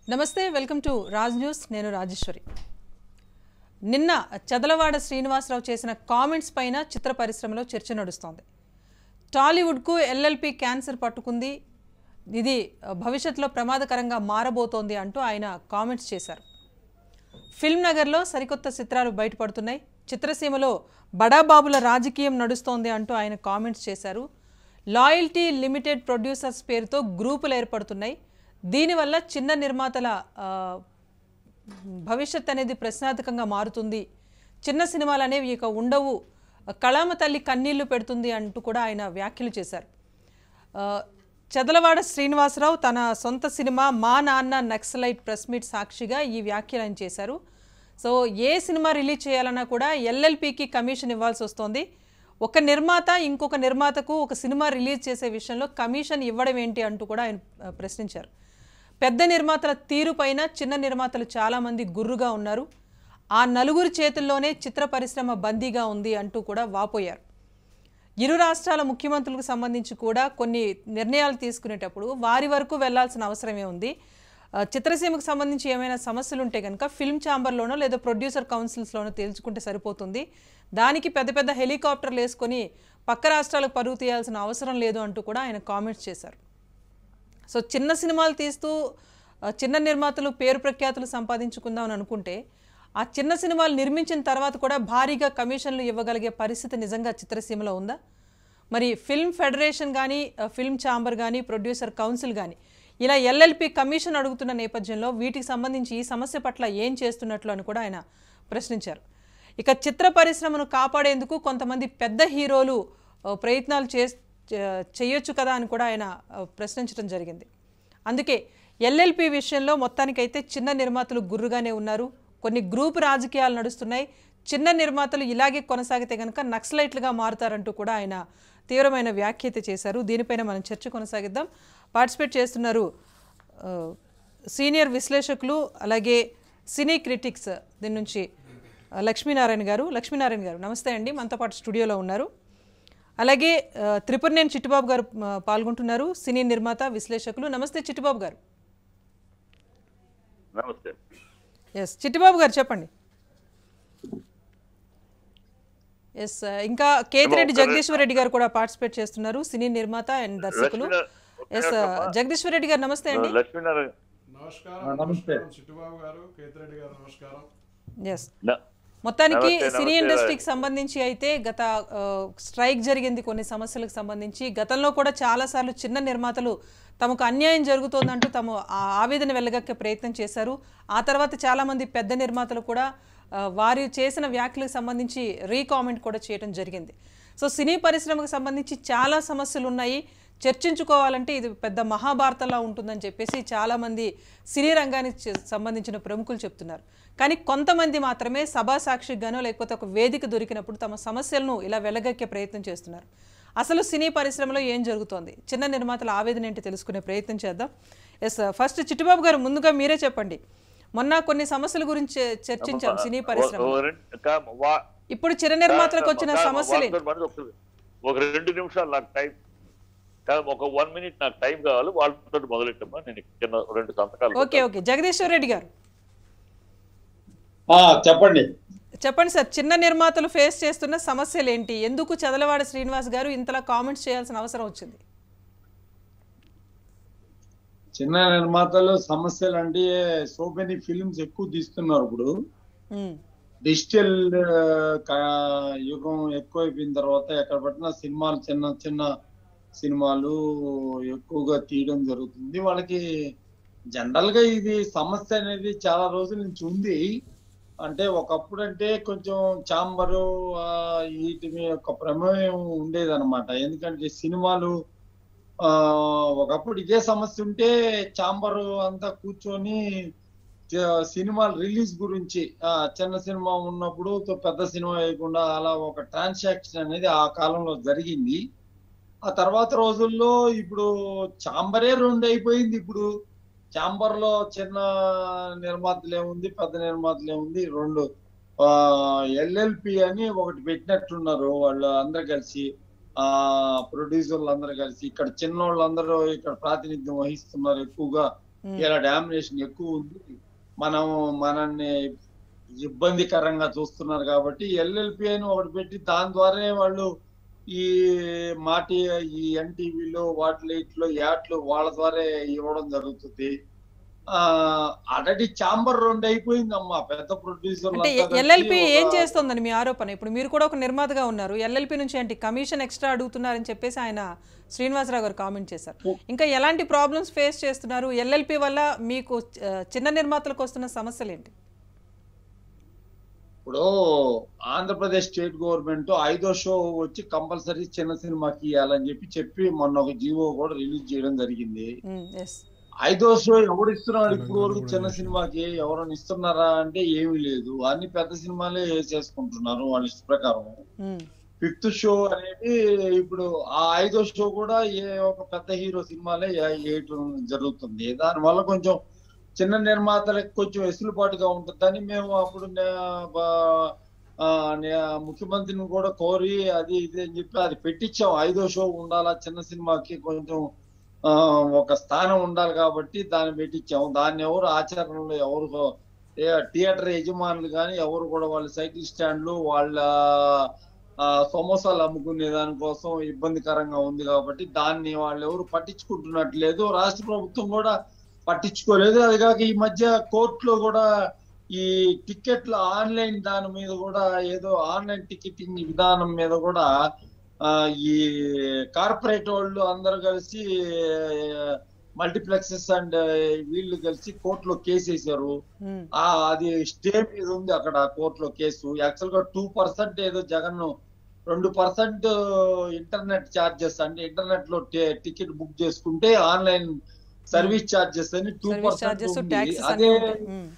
నమస్తే welcome to Raj news నేను రాజేశ్వరి నిన్న చదలవాడ శ్రీనివాసరావు చేసిన కామెంట్స్ పైన చిత్ర పరిశ్రమలో చర్చ నడుస్తోంది టాలీవుడ్కు ఎల్ఎల్పి క్యాన్సర్ పట్టుకుంది ఇది ఆ, భవిష్యత్తులో ప్రమాదకరంగా మారబోతోంది అంటూ ఆయన కామెంట్స్ చేశారు ఫిల్మ్ నగర్లో సరికొత్త చిత్రాలు బయటపడుతున్నాయి చిత్రసీమలో బడాబాబుల రాజకీయం నడుస్తోంది అంటూ ఆయన కామెంట్స్ చేశారు లాయల్టీ లిమిటెడ్ ప్రొడ్యూసర్స్ పేరుతో గ్రూపులు ఏర్పడుతున్నాయి దీనివల్ల చిన్న నిర్మాతల ఆ, భవిష్యత్ అనేది ప్రశ్నార్థకంగా మారుతుంది చిన్న సినిమాలు అనేవి ఇక ఉండవు కళామ తల్లి కన్నీళ్లు పెడుతుంది అంటూ కూడా ఆయన వ్యాఖ్యలు చేశారు ఆ, చదలవాడ శ్రీనివాసరావు తన సొంత సినిమా మా నాన్న నక్సలైట్ ప్రెస్ మీట్ సాక్షిగా ఈ వ్యాఖ్యలు ఆయన చేశారు సో ఏ సినిమా రిలీజ్ చేయాలన్నా కూడా ఎల్ఎల్పికి కమిషన్ ఇవ్వాల్సి వస్తుంది ఒక నిర్మాత ఇంకొక నిర్మాతకు ఒక సినిమా రిలీజ్ చేసే విషయంలో కమిషన్ ఇవ్వడం ఏంటి అంటూ కూడా ఆయన ఆ, ప్రశ్నించారు పెద్ద నిర్మాతల తీరుపైన చిన్న నిర్మాతలు చాలామంది గుర్రుగా ఉన్నారు ఆ నలుగురు చేతుల్లోనే చిత్ర పరిశ్రమ బందీగా ఉంది అంటూ కూడా వాపోయారు ఇరు రాష్ట్రాల ముఖ్యమంత్రులకు సంబంధించి కూడా కొన్ని నిర్ణయాలు తీసుకునేటప్పుడు వారి వరకు వెళ్లాల్సిన అవసరమే ఉంది ఆ, చిత్రసీమకు సంబంధించి ఏమైనా సమస్యలు ఉంటే కనుక ఫిల్మ్ ఛాంబర్లోనో లేదా ప్రొడ్యూసర్ కౌన్సిల్స్లోనో తేల్చుకుంటే సరిపోతుంది దానికి పెద్ద పెద్ద హెలికాప్టర్లు వేసుకొని పక్క రాష్ట్రాలకు పరుగు తీయాల్సిన అవసరం లేదు అంటూ కూడా ఆయన కామెంట్స్ చేశారు సో చిన్న సినిమాలు తీస్తూ ఆ, చిన్న నిర్మాతలు పేరు ప్రఖ్యాతులు సంపాదించుకుందాం అని అనుకుంటే ఆ చిన్న సినిమాలు నిర్మించిన తర్వాత కూడా భారీగా కమిషన్లు ఇవ్వగలిగే పరిస్థితి నిజంగా చిత్రసీమలో ఉందా మరి ఫిల్మ్ ఫెడరేషన్ కానీ ఆ, ఫిల్మ్ ఛాంబర్ కానీ ప్రొడ్యూసర్ కౌన్సిల్ కానీ ఇలా ఎల్ఎల్పి కమిషన్ అడుగుతున్న నేపథ్యంలో వీటికి సంబంధించి ఈ సమస్య పట్ల ఏం చేస్తున్నట్లు అని కూడా ఆయన ప్రశ్నించారు ఇక చిత్ర పరిశ్రమను కాపాడేందుకు కొంతమంది పెద్ద హీరోలు ఆ, ప్రయత్నాలు చే చే- చేయొచ్చు కదా అని కూడా ఆయన ఆ, ప్రశ్నించడం జరిగింది అందుకే ఎల్ఎల్పి విషయంలో మొత్తానికైతే చిన్న నిర్మాతలు గుర్రుగానే ఉన్నారు కొన్ని గ్రూప్ రాజకీయాలు నడుస్తున్నాయి చిన్న నిర్మాతలు ఇలాగే కొనసాగితే కనుక నక్సలైట్లుగా మారుతారంటూ కూడా ఆయన తీవ్రమైన వ్యాఖ్యత చేశారు దీనిపైన మనం చర్చ కొనసాగిద్దాం పార్టిసిపేట్ చేస్తున్నారు ఆ, సీనియర్ విశ్లేషకులు అలాగే సినీ క్రిటిక్స్ దీని నుంచి ఆ, లక్ష్మీనారాయణ గారు లక్ష్మీనారాయణ గారు నమస్తే అండి మనతో పాటు స్టూడియోలో ఉన్నారు అలాగే ఆ, త్రిపురనేని చిట్టుబాబు గారు ఆ, పాల్గొంటున్నారు సినీ నిర్మాత విశ్లేషకులు నమస్తే చిట్టుబాబు గారు నమస్తే ఎస్ చిట్టిబాబు గారు చెప్పండి ఎస్ ఇంకా కేతిరెడ్డి జగదీశ్వర్ రెడ్డి గారు కూడా పార్టిసిపేట్ చేస్తున్నారు సినీ నిర్మాత అండ్ దర్శకులు లక్ష్మీనారాయణ- ఎస్ జగదీశ్వర్ రెడ్డి గారు నమస్తే అండి లక్ష్మీనారాయణ నమస్కారం నమస్కారం చిట్టుబాబు గారు కేతిరెడ్డి గారు నమస్కారం ఎస్ న- మొత్తానికి నమస్తే, సినీ నమస్తే, ఇండస్ట్రీకి సంబంధించి అయితే గత ఆ, స్ట్రైక్ జరిగింది కొన్ని సమస్యలకు సంబంధించి గతంలో కూడా చాలాసార్లు చిన్న నిర్మాతలు తమకు అన్యాయం జరుగుతోందంటూ తమ ఆ ఆవేదన వెళ్ళగక్కే ప్రయత్నం చేశారు ఆ తర్వాత చాలామంది పెద్ద నిర్మాతలు కూడా ఆ, వారు చేసిన వ్యాఖ్యలకు సంబంధించి రీకామెంట్ కూడా చేయడం జరిగింది సో సినీ పరిశ్రమకు సంబంధించి చాలా సమస్యలు ఉన్నాయి చర్చించుకోవాలంటే ఇది పెద్ద మహాభారతంలా ఉంటుందని చెప్పేసి చాలామంది సినీ రంగానికి చె- సంబంధించిన ప్రముఖులు చెప్తున్నారు కానీ కొంతమంది మాత్రమే సభా సాక్షిగానో లేకపోతే ఒక వేదిక దొరికినప్పుడు తమ సమస్యలను ఇలా వెలగక్కే ప్రయత్నం చేస్తున్నారు అసలు సినీ పరిశ్రమలో ఏం జరుగుతోంది చిన్న నిర్మాతల ఆవేదన ఏంటి తెలుసుకునే ప్రయత్నం చేద్దాం ఎస్ ఫస్ట్ చిట్టుబాబు గారు ముందుగా మీరే చెప్పండి మొన్న కొన్ని సమస్యల గురించి చర్చించాం సినీ పరిశ్రమ ఓ రెండు- కా- వా- ఇప్పుడు చిన్న నిర్మాతలకు వచ్చిన కా- సమస్యలు ఏంటి? వాళ్ళతో మనది ఒక- ఒక రెండు నిమిషాలు నాకు టైం కా- ఒక వన్ మినిట్ నాకు టైం కావాలి వాళ్ళతో మొదలెట్టమ్మా నేను చిన్న రెండు సంతకాలు ఓకే ఓకే జగదీశ్వర్ రెడ్డి గారు ఆ, చెప్పండి చెప్పండి సార్ చిన్న నిర్మాతలు ఫేస్ చేస్తున్న సమస్యలు ఏంటి ఎందుకు చదలవాడ శ్రీనివాస్ గారు ఇంతలా కామెంట్స్ చేయాల్సిన అవసరం వచ్చింది చిన్న నిర్మాతలు సమస్యలు అంటే సో మెనీ ఫిల్మ్స్ ఎక్కువ తీస్తున్నారు ఇప్పుడు ఉమ్, డిజిటల్ యుగం ఎక్కువైపోయిన తర్వాత ఎక్కడ పట్టినా సినిమాలు చిన్న చిన్న సినిమాలు ఎక్కువగా తీయడం జరుగుతుంది వాళ్ళకి జనరల్ గా ఇది సమస్య అనేది చాలా రోజుల నుంచి ఉంది అంటే ఒకప్పుడు అంటే కొంచెం చాంబరు వీటి మీద ఒక ప్రమేయం ఉండేదన్నమాట ఎందుకంటే సినిమాలు ఆ ఒకప్పుడు ఇదే సమస్య ఉంటే చాంబరు అంతా కూర్చొని చ- సినిమాల రిలీజ్ గురించి ఆ చిన్న సినిమా ఉన్నప్పుడు తో- పెద్ద సినిమా వేయకుండా అలా ఒక ట్రాన్సాక్షన్ అనేది ఆ కాలంలో జరిగింది ఆ తర్వాత రోజుల్లో ఇప్పుడు చాంబరే రెండు అయిపోయింది ఇప్పుడు చాంబర్ లో చిన్న నిర్మాతలు ఏముంది పెద్ద నిర్మాతలు ఏముంది రెండు ఆ ఎల్ఎల్పి అని ఒకటి పెట్టినట్టున్నారు వాళ్ళు అందరు కలిసి ఆ ప్రొడ్యూసర్లు అందరూ కలిసి ఇక్కడ చిన్నోళ్ళందరూ ఇక్కడ ప్రాతినిధ్యం వహిస్తున్నారు ఎక్కువగా ఉమ్, ఇలా డామినేషన్ ఎక్కువ ఉంది మనం మనల్ని ఇబ్బందికరంగా చూస్తున్నారు కాబట్టి ఎల్ఎల్పి అని ఒకటి పెట్టి దాని ద్వారానే వాళ్ళు ఈ మాటి ఈ ఎన్టీవీలో వాటిలో ఇట్లో యాట్లు వాళ్ళ ద్వారా ఇవ్వడం జరుగుతుంది ఆ ఆల్రెడీ చాంబర్ రెండు అయిపోయిందమ్మా పెద్ద ప్రొడ్యూసర్ అంటే ఎల్ఎల్పి ఏం చేస్తోందని మీ ఆరోపణ ఇప్పుడు మీరు కూడా ఒక నిర్మాతగా ఉన్నారు ఎల్ఎల్పి నుంచి ఏంటి కమిషన్ ఎక్స్ట్రా అడుగుతున్నారని చెప్పేసి ఆయన శ్రీనివాసరావు గారు కామెంట్ చేశారు ఇంకా ఎలాంటి ప్రాబ్లమ్స్ ఫేస్ చేస్తున్నారు ఎల్ఎల్పి వల్ల మీకు ఆ, చిన్న నిర్మాతలకు వస్తున్న సమస్యలు ఏంటి ఇప్పుడు ఆంధ్రప్రదేశ్ స్టేట్ గవర్నమెంట్ ఐదో షో వచ్చి కంపల్సరీ చిన్న సినిమాకి ఇవ్వాలని చెప్పి చెప్పి మొన్న ఒక జీవో కూడా రిలీజ్ చేయడం జరిగింది ఎస్ ఐదో షో ఎవరు ఇస్తున్నాడు ఇప్పుడు వరకు చిన్న సినిమాకి ఎవరైనా ఇస్తున్నారా అంటే ఏమీ లేదు అన్ని పెద్ద సినిమాలే చేసుకుంటున్నారు వాళ్ళ ఇష్ట ప్రకారం ఫిఫ్త్ షో అనేది ఇప్పుడు ఆ ఐదో షో కూడా ఏ ఒక పెద్ద హీరో సినిమాలే వేయటం జరుగుతుంది దానివల్ల కొంచెం చిన్న నిర్మాతలకు కొంచెం వెసులుబాటుగా ఉంటుందని మేము అప్పుడు నే- బా- ఆ, నే- ముఖ్యమంత్రిని కూడా కోరి అది ఇది అని చెప్పి అది పెట్టించాం ఐదో షో ఉండాలా చిన్న సినిమాకి కొంచెం ఆ, ఒక స్థానం ఉండాలి కాబట్టి దాన్ని పెట్టించాం దాన్ని ఎవరు ఆచరణలో ఎవరు ఏ థియేటర్ యజమానులు కానీ ఎవరు కూడా వాళ్ళ సైకిల్ స్టాండ్లు వాళ్ళ ఆ, సమోసాలు అమ్ముకునే దానికోసం ఇబ్బందికరంగా ఉంది కాబట్టి దాన్ని వాళ్ళు ఎవరు పట్టించుకుంటున్నట్లేదు రాష్ట్ర ప్రభుత్వం కూడా పట్టించుకోలేదు అది కాక ఈ మధ్య కోర్టులో కూడా ఈ టికెట్ల ఆన్లైన్ దాని మీద కూడా ఏదో ఆన్లైన్ టికెటింగ్ విధానం మీద కూడా ఆ, ఈ కార్పొరేట్ వాళ్ళు అందరు కలిసి మల్టీప్లెక్సెస్ అండ్ వీళ్ళు కలిసి కోర్టులో కేసు వేశారు ఆ అది స్టే మీద ఉంది అక్కడ కోర్టులో కేసు యాక్చువల్ గా టూ పర్సెంట్ ఏదో జగన్ రెండు పర్సెంట్ ఇంటర్నెట్ ఛార్జెస్ అంటే ఇంటర్నెట్ లో టికెట్ బుక్ చేసుకుంటే ఆన్లైన్ సర్వీస్ ఛార్జెస్ అని టూ సర్వీస్ పర్సెంట్ ఛార్జెస్ ఉంది ట్యాక్సెస్ అదే అన్నీ ఉంటాయి ఉమ్,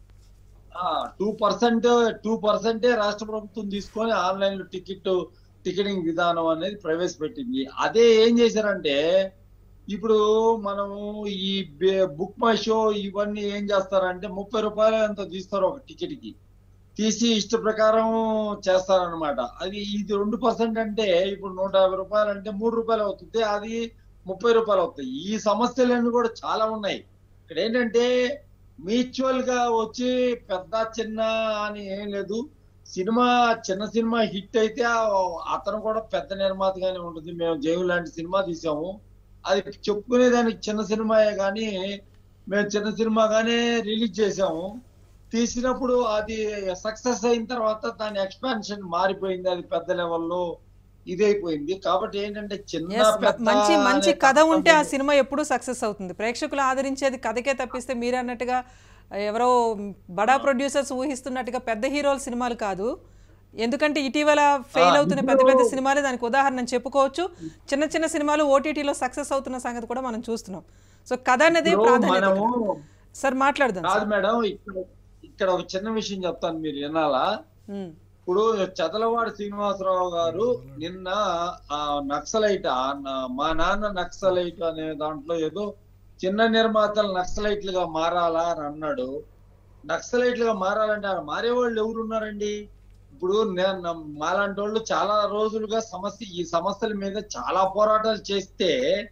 టూ పర్సెంట్ టూ పర్సెంటే రాష్ట్ర ప్రభుత్వం తీసుకొని ఆన్లైన్ లో టికెట్ టికెటింగ్ విధానం అనేది ప్రవేశపెట్టింది అదే ఏం చేశారంటే ఇప్పుడు మనము ఈ బుక్ మై షో ఇవన్నీ ఏం చేస్తారంటే ముప్పై రూపాయలు ఎంత తీస్తారు ఒక టికెట్ కి తీసి ఇష్ట ప్రకారం చేస్తారనమాట అది ఇది రెండు పర్సెంట్ అంటే ఇప్పుడు నూట యాభై రూపాయలు అంటే మూడు రూపాయలు అవుతుంది అది ముప్పై రూపాయలు అవుతాయి ఈ సమస్యలన్నీ కూడా చాలా ఉన్నాయి ఇక్కడ ఏంటంటే మ్యూచువల్ గా వచ్చి పెద్ద చిన్న అని ఏం లేదు సినిమా చిన్న సినిమా హిట్ అయితే ఆ- అతను కూడా పెద్ద నిర్మాతగానే ఉంటుంది మేము జైలు లాంటి సినిమా తీసాము అది చెప్పుకునేదానికి చిన్న సినిమాయే కానీ మేము చిన్న సినిమాగానే రిలీజ్ చేసాము తీసినప్పుడు అది సక్సెస్ అయిన తర్వాత దాని ఎక్స్పాన్షన్ మారిపోయింది అది పెద్ద లెవెల్లో ఇదైపోయింది కాబట్టి ఏంటంటే చిన్న Yes, పెద్ద మంచి మంచి అనే కథ ఉంటే ఆ concept సినిమా ఎప్పుడూ సక్సెస్ అవుతుంది ప్రేక్షకులు ఆదరించేది కథకే తప్పిస్తే మీరు అన్నట్టుగా ఎవరో బడా ప్రొడ్యూసర్స్ ఊహిస్తున్నట్టుగా పెద్ద హీరోల సినిమాలు కాదు ఎందుకంటే ఇటీవల ఫెయిల్ ఆ, అవుతున్న పెద్ద పెద్ద ఇప్పుడు- సినిమాలే దానికి ఉదాహరణ చెప్పుకోవచ్చు చిన్న చిన్న సినిమాలు ఓటీటీలో సక్సెస్ అవుతున్న సంగతి కూడా మనం చూస్తున్నాం సో కథ అనేది ఇప్పుడు ప్రాధాన్యత మనము ఇక్కడ. సార్ మాట్లాడదాం కాదు సార్ మేడం ఇక్కడ ఇక్కడ ఒక చిన్న విషయం చెప్తాను మీరు వినాలా ఉమ్, ఇప్పుడు చదలవాడి శ్రీనివాసరావు గారు నిన్న ఆ నక్సలైట్ ఆ నా- మా నాన్న నక్సలైట్ అనే దాంట్లో ఏదో చిన్న నిర్మాతలు నక్సలైట్లుగా మారాలా అని అన్నాడు నక్సలైట్లుగా మారాలంటే ఆ మారేవాళ్ళు ఎవరు ఉన్నారండి ఇప్పుడు నేను నా- మాలాంటి వాళ్ళు చాలా రోజులుగా సమస్య ఈ సమస్యల మీద చాలా పోరాటాలు చేస్తే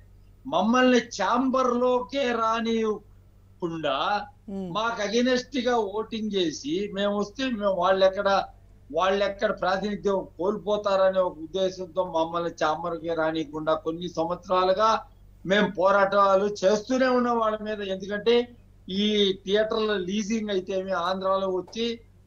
మమ్మల్ని ఛాంబర్ లోకే రానియకుండా ఉమ్, మాకు అగెనెస్ట్ గా ఓటింగ్ చేసి మేము వస్తే మేము వాళ్ళు ఎక్కడ వాళ్ళు ఎక్కడ ప్రాతినిధ్యం కోల్పోతారనే ఒక ఉద్దేశంతో మమ్మల్ని చాంబర్కి రానియకుండా కొన్ని సంవత్సరాలుగా మేము పోరాటాలు చేస్తూనే ఉన్నాం వాళ్ళ మీద ఎందుకంటే ఈ థియేటర్ల లీజింగ్ అయితే ఏమి ఆంధ్రాలో వచ్చి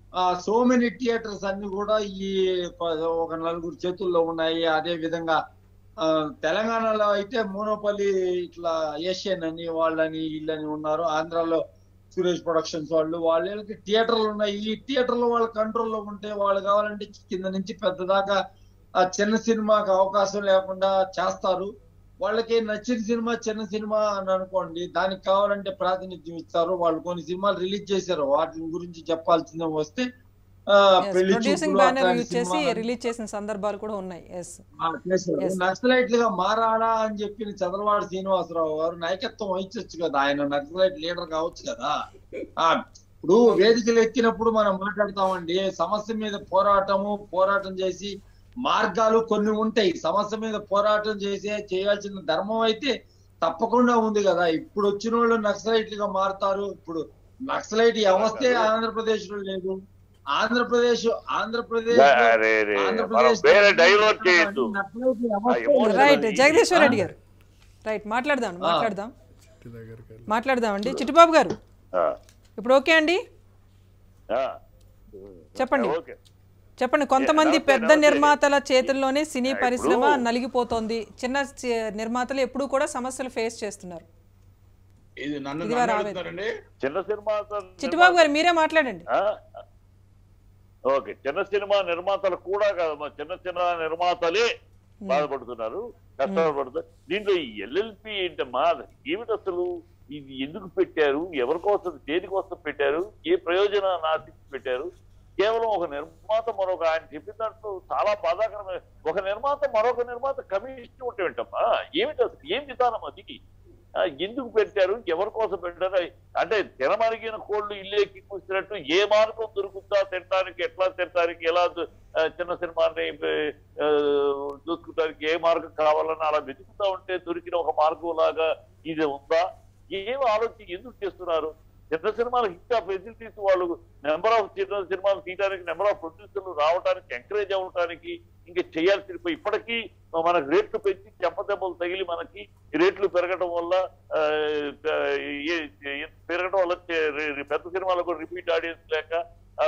సో మెనీ థియేటర్స్ అన్ని కూడా ఈ ప- ఒక నలుగురు చేతుల్లో ఉన్నాయి అదే విధంగా ఆ, తెలంగాణలో అయితే మోనోపల్లి ఇట్లా ఏషియన్ అని వాళ్ళని వీళ్ళని ఉన్నారు ఆంధ్రాలో సురేష్ ప్రొడక్షన్స్ వాళ్ళు వాళ్ళకి థియేటర్లు ఉన్నాయి ఈ థియేటర్లు వాళ్ళ కంట్రోల్లో ఉంటే వాళ్ళు కావాలంటే కింద నుంచి పెద్ద దాకా ఆ చిన్న సినిమాకి అవకాశం లేకుండా చేస్తారు వాళ్ళకి నచ్చిన సినిమా చిన్న సినిమా అని అనుకోండి దానికి కావాలంటే ప్రాతినిధ్యం ఇస్తారు వాళ్ళు కొన్ని సినిమాలు రిలీజ్ చేశారు వాటి గురించి చెప్పాల్సిందే వస్తే ఆ, yes, పెళ్లి ప్రొడ్యూసింగ్ చూపులు బ్యానర్ అట్లాంటి యూజ్ చేసి సినిమాలు రిలీజ్ చేసిన సందర్భాలు కూడా ఉన్నాయి ఎస్ ఆ, చేశారు. Yes. నక్సలైట్లుగా మారాడా అని చెప్పిన చంద్రబాబు శ్రీనివాసరావు గారు నాయకత్వం వహించవచ్చు కదా ఆయన నక్సలైట్ లీడర్ కావచ్చు కదా ఆ ఇప్పుడు వేదికలు ఎక్కినప్పుడు మనం మాట్లాడతామండి సమస్య మీద పోరాటము పోరాటం చేసి మార్గాలు కొన్ని ఉంటాయి సమస్య మీద పోరాటం చేసే చేయాల్సిన ధర్మం అయితే తప్పకుండా ఉంది కదా ఇప్పుడు వచ్చిన వాళ్ళు నక్సలైట్లుగా మారుతారు ఇప్పుడు నక్సలైట్ వ్యవస్థే ఆంధ్రప్రదేశ్ లో లేదు ఆంధ్రప్రదేశ్ ఆంధ్రప్రదేశ్ లో- అరే రే, మనం ఆంధ్రప్రదేశ్ వేరే డైవర్ట్ చేయొద్దు నక్సలైట్ వ్యవస్థే ఆ, లేదు. రైట్ ఈ- జగదీశ్వర్ రెడ్డి గారు రైట్ మాట్లాడదాం ఆ. మాట్లాడదాం ఇంటి దగ్గరికి వెళ్ళి మాట్లాడదామండి చిట్టుబాబు గారు ఆ, ఇప్పుడు ఓకే అండి ఆ. చెప్పండి. ఓకే చెప్పండి కొంతమంది నమస్తే, పెద్ద నమస్తే. నిర్మాతల చేతుల్లోనే సినీ ఇప్పుడు- పరిశ్రమ నలిగిపోతోంది చిన్న చి- నిర్మాతలు ఎప్పుడూ కూడా సమస్యలు ఫేస్ చేస్తున్నారు ఇది నన్ను ఇది నన్ను వారి అడుగుతున్నారండి చిన్న సినిమా చిట్టుబాబు గారు మీరే మాట్లాడండి ఆ? ఓకే చిన్న సినిమా నిర్మాతలు కూడా కాదు మా చిన్న చిన్న నిర్మాతలే బాధపడుతున్నారు కష్టాలు పడుతున్నారు దీంట్లో ఈ ఎల్ఎల్పి ఏంటమ్మా ఏమిటి అసలు ఇది ఎందుకు పెట్టారు ఎవరి కోసం దేనికోసం పెట్టారు ఏ ప్రయోజనాన్ని ఆశించి పెట్టారు కేవలం ఒక నిర్మాత మరొక ఆయన చెప్పిన దాంట్లో చాలా బాధాకరమైన ఒక నిర్మాత మరొక నిర్మాత కమిషన్ ఉంటే ఏంటమ్మా ఏమిటి అసలు ఏం విధానం అది ఆ, ఎందుకు పెట్టారు ఎవరి కోసం పెట్టారు అంటే తినమరిగిన కోళ్ళు ఇల్లేకి కూర్చున్నట్టు ఏ మార్గం దొరుకుతా తినడానికి ఎట్లా తినడానికి ఎలా దు- ఆ, చిన్న సినిమాని ఆ, చూసుకుంటానికి ఏ మార్గం కావాలని అలా వెతుకుతా ఉంటే దొరికిన ఒక మార్గం లాగా ఇది ఉందా ఏం ఆలోచన ఎందుకు చేస్తున్నారు చిన్న సినిమాలకు ఇంకా ఫెసిలిటీస్ వాళ్ళు నెంబర్ ఆఫ్ చిన్న సినిమాలు తీయడానికి నెంబర్ ఆఫ్ ప్రొడ్యూసర్లు రావడానికి ఎంకరేజ్ అవ్వడానికి ఇంకా చేయాల్సి పోయి ఇప్పటికీ మనకు రేట్లు పెంచి చెంపదెబ్బలు తగిలి మనకి ఈ రేట్లు పెరగడం వల్ల ఆ, ఏ- ఏ- పెరగడం వల్ల చే- రే- పెద్ద సినిమాలకు రిపీట్ ఆడియన్స్ లేక ఆ,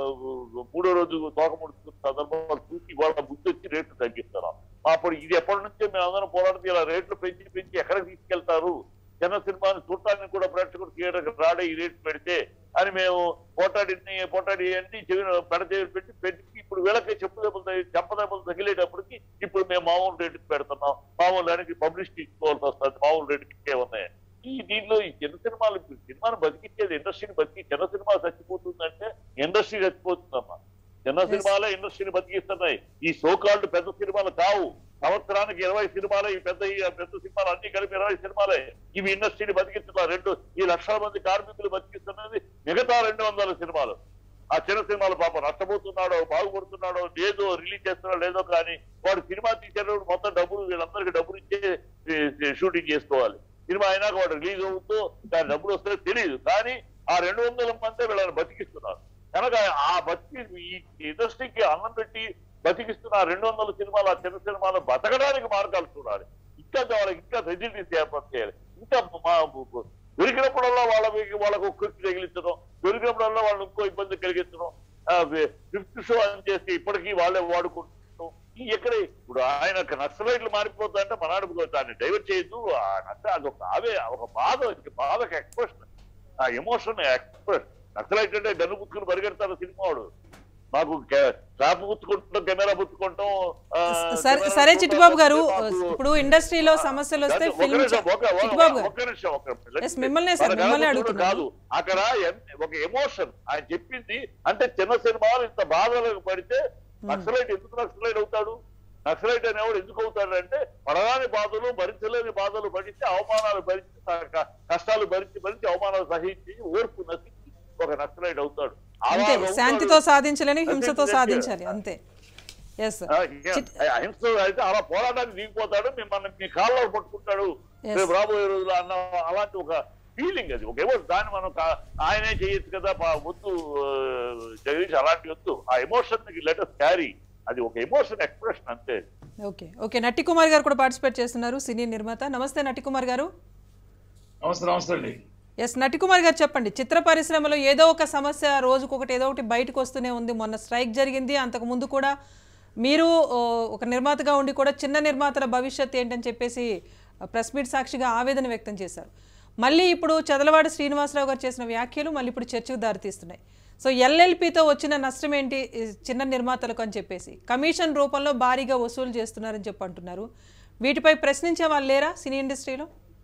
బ- మూడో రోజు తోక ముడుచుకున్న సందర్భాలు చూసి వాళ్ళ బుద్ధి వచ్చి రేట్లు తగ్గిస్తారు అప్పుడు ఇది ఎప్పటి నుంచో మేము అందరం పోరాడుతూ ఇలా రేట్లు పెంచి పెంచి ఎక్కడికి తీసుకెళ్తారు చిన్న సినిమాని చూడటానికి కూడా ప్రేక్షకుడు థియేటర్కి రాడే ఈ రేట్లు పెడితే అని మేము పోటాడిని పోటాడి అన్ని చెవిన పెడతే పెట్టి పెట్టి ఇప్పుడు వీళ్ళకి చెప్పు దెబ్బలు తగిలి చెంప దెబ్బలు తగిలేటప్పటికి ఇప్పుడు మేము మామూలు రేటుకి పెడుతున్నాం మామూలు దానికి పబ్లిసిటీ ఇచ్చుకోవాల్సి వస్తుంది మామూలు రేటుకి ఇచ్చే ఉన్నాయి ఈ దీనిలో ఈ చిన్న సినిమాలు ఇప్పుడు సినిమాను బతికించేది ఇండస్ట్రీని బతికి చిన్న సినిమా చచ్చిపోతుందంటే ఇండస్ట్రీ చచ్చిపోతుందమ్మా చిన్న Yes. సినిమాలే ఇండస్ట్రీని బతికిస్తున్నాయి ఈ సోకాల్డ్ పెద్ద సినిమాలు కావు సంవత్సరానికి ఇరవై సినిమాలే ఈ పెద్ద ఈ పెద్ద సినిమాలు అన్ని కలిపి ఇరవై సినిమాలే ఇవి ఇండస్ట్రీని బతికిస్తున్నారు రెండు ఈ లక్షల మంది కార్మికులు బతికిస్తున్నది మిగతా రెండు వందల సినిమాలు ఆ చిన్న సినిమాలు పాపం నష్టపోతున్నాడో బాగుపడుతున్నాడో లేదో రిలీజ్ చేస్తున్నాడో లేదో కానీ వాడు సినిమా తీసేటప్పుడు మొత్తం డబ్బులు వీళ్ళందరికీ డబ్బులు ఇచ్చే ఏ, షూటింగ్ చేసుకోవాలి సినిమా అయినాక వాడు రిలీజ్ అవుతూ దాని డబ్బులు వస్తే తెలియదు కానీ ఆ రెండు వందల మంది వీళ్ళని బతికిస్తున్నారు కనుక ఆ బతికి ఈ ఇండస్ట్రీకి అన్నం పెట్టి బతికిస్తున్న ఆ రెండు వందల సినిమాలు ఆ చిన్న సినిమాలు బతకడానికి మార్గాలు చూడాలి ఇంకా వాళ్ళకి ఇంకా ఫెసిలిటీస్ ఏర్పాటు చేయాలి ఇంకా మా దొరికినప్పుడల్లా వాళ్ళ వాళ్ళకు కుర్చీ తగిలించడం దొరికినప్పుడల్లా వాళ్ళని ఇంకో ఇబ్బంది కలిగించడం ఫిఫ్త్ షో అని చేసి ఇప్పటికీ వాళ్ళే వాడుకుంటున్నాం ఈ ఎక్కడే ఇప్పుడు ఆయన నక్సలైట్లు మారిపోతా అంటే మనాడు దాన్ని డైవర్ట్ చేయొద్దు ఆ నచ్చ- అదొక ఆవే ఒక బాధ ఇంక బాధకు ఎక్స్ప్రెషన్ ఆ ఎమోషన్ ఎక్స్ప్రెస్ నక్సలైట్ అంటే గన్ను పుచ్చుకుని పరిగెడతారు సినిమా వాడు మాకు ట్రాప్ పుచ్చుకుంటాం కెమెరా పుచ్చుకుంటాం ఆ, సరే కెమెరా సరే చిట్టుబాబు గారు మాకు- ఇప్పుడు ఇండస్ట్రీలో సమస్యలు వస్తే ఒక ఫిల్మ్ నిమిషం, ఒక- ఒక- చిట్టుబాబు గారు ఒక్క నిమిషం, ఒక్క నిమిషం. Yes, మిమ్మల్నే సార్, మన మిమ్మల్నే కాదు, అడుగుతున్నాను. కాదు అక్కడ ఎన్- ఒక ఎమోషన్ ఆయన చెప్పింది అంటే చిన్న సినిమాలు ఇంత బాధలకు పడితే నక్సలైట్ ఎందుకు నక్సలైట్ అవుతాడు నక్సలైట్ అనేవాడు ఎందుకు అవుతాడు అంటే పడరాని బాధలు భరించలేని బాధలు భరించి అవమానాలు భరించి క- కష్టాలు భరించి భరించి అవమానాలు సహించి ఓర్పు నశించి ఒక నక్సలైట్ అవుతాడు అలా అంతే అవుతాడు. శాంతితో సాధించలేని హింసతో నశించి సాధించాలి అంతే ఎస్ ఆ, ఇంకా అహింస అయితే అలా పోరాటానికి దిగిపోతాడు మిమ్మల్ని మీ కాళ్ళలో పట్టుకుంటాడు Yes. రేపు రాబోయే రోజులు అన్న అలాంటి ఒక ఫీలింగ్ అది ఒక ఎమోషన్ దాన్ని మనం కా- ఆయనే చేయొచ్చు కదా పా- వద్దు ఆ, జగదీష్ అలాంటి వద్దు ఆ ఎమోషన్ లెటర్ క్యారీ అది ఒక ఎమోషన్ ఎక్స్ప్రెషన్ అంతే ఓకే ఓకే నట్టి కుమార్ గారు కూడా పార్టిసిపేట్ చేస్తున్నారు సినీ నిర్మాత నమస్తే నట్టి కుమార్ గారు నమస్తే నమస్తే అండి ఎస్ నటి కుమార్ గారు చెప్పండి చిత్ర పరిశ్రమలో ఏదో ఒక సమస్య రోజుకొకటి ఏదో ఒకటి బయటకు వస్తూనే ఉంది మొన్న స్ట్రైక్ జరిగింది అంతకు ముందు కూడా మీరు ఓ, ఒక నిర్మాతగా ఉండి కూడా చిన్న నిర్మాతల భవిష్యత్ ఏంటని చెప్పేసి ప్రెస్ మీట్ సాక్షిగా ఆవేదన వ్యక్తం చేశారు మళ్ళీ ఇప్పుడు చదలవాడ శ్రీనివాసరావు గారు చేసిన వ్యాఖ్యలు మళ్ళీ ఇప్పుడు చర్చకు దారితీస్తున్నాయి సో ఎల్ఎల్పితో వచ్చిన నష్టం ఏంటి ఈ చిన్న నిర్మాతలకు అని చెప్పేసి కమిషన్ రూపంలో భారీగా వసూలు చేస్తున్నారని చెప్పి అంటున్నారు వీటిపై ప్రశ్నించే వాళ్ళు లేరా సినీ ఇండస్ట్రీలో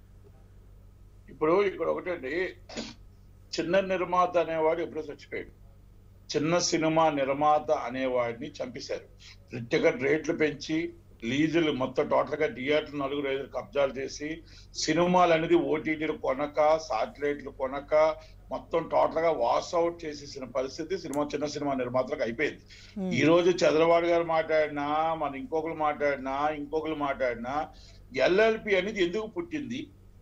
ఇప్పుడు ఇక్కడ ఒకటండి చిన్న నిర్మాత అనేవాడు ఎప్పుడో చచ్చిపోయాడు చిన్న సినిమా నిర్మాత అనేవాడిని చంపేశారు టికెట్ రేట్లు పెంచి లీజులు మొత్తం టోటల్ గా థియేటర్ నలుగురు ఐదు కబ్జాలు చేసి సినిమాలు అనేది ఓటీటీలు కొనక సాటిలైట్లు కొనక మొత్తం టోటల్ గా వాష్ అవుట్ చేసేసిన పరిస్థితి సినిమా చిన్న సినిమా నిర్మాతలకు అయిపోయింది ఈ రోజు చంద్రబాబు గారు మాట్లాడినా మన ఇంకొకరు మాట్లాడినా ఇంకొకరు మాట్లాడినా ఎల్ఎల్పి అనేది ఎందుకు పుట్టింది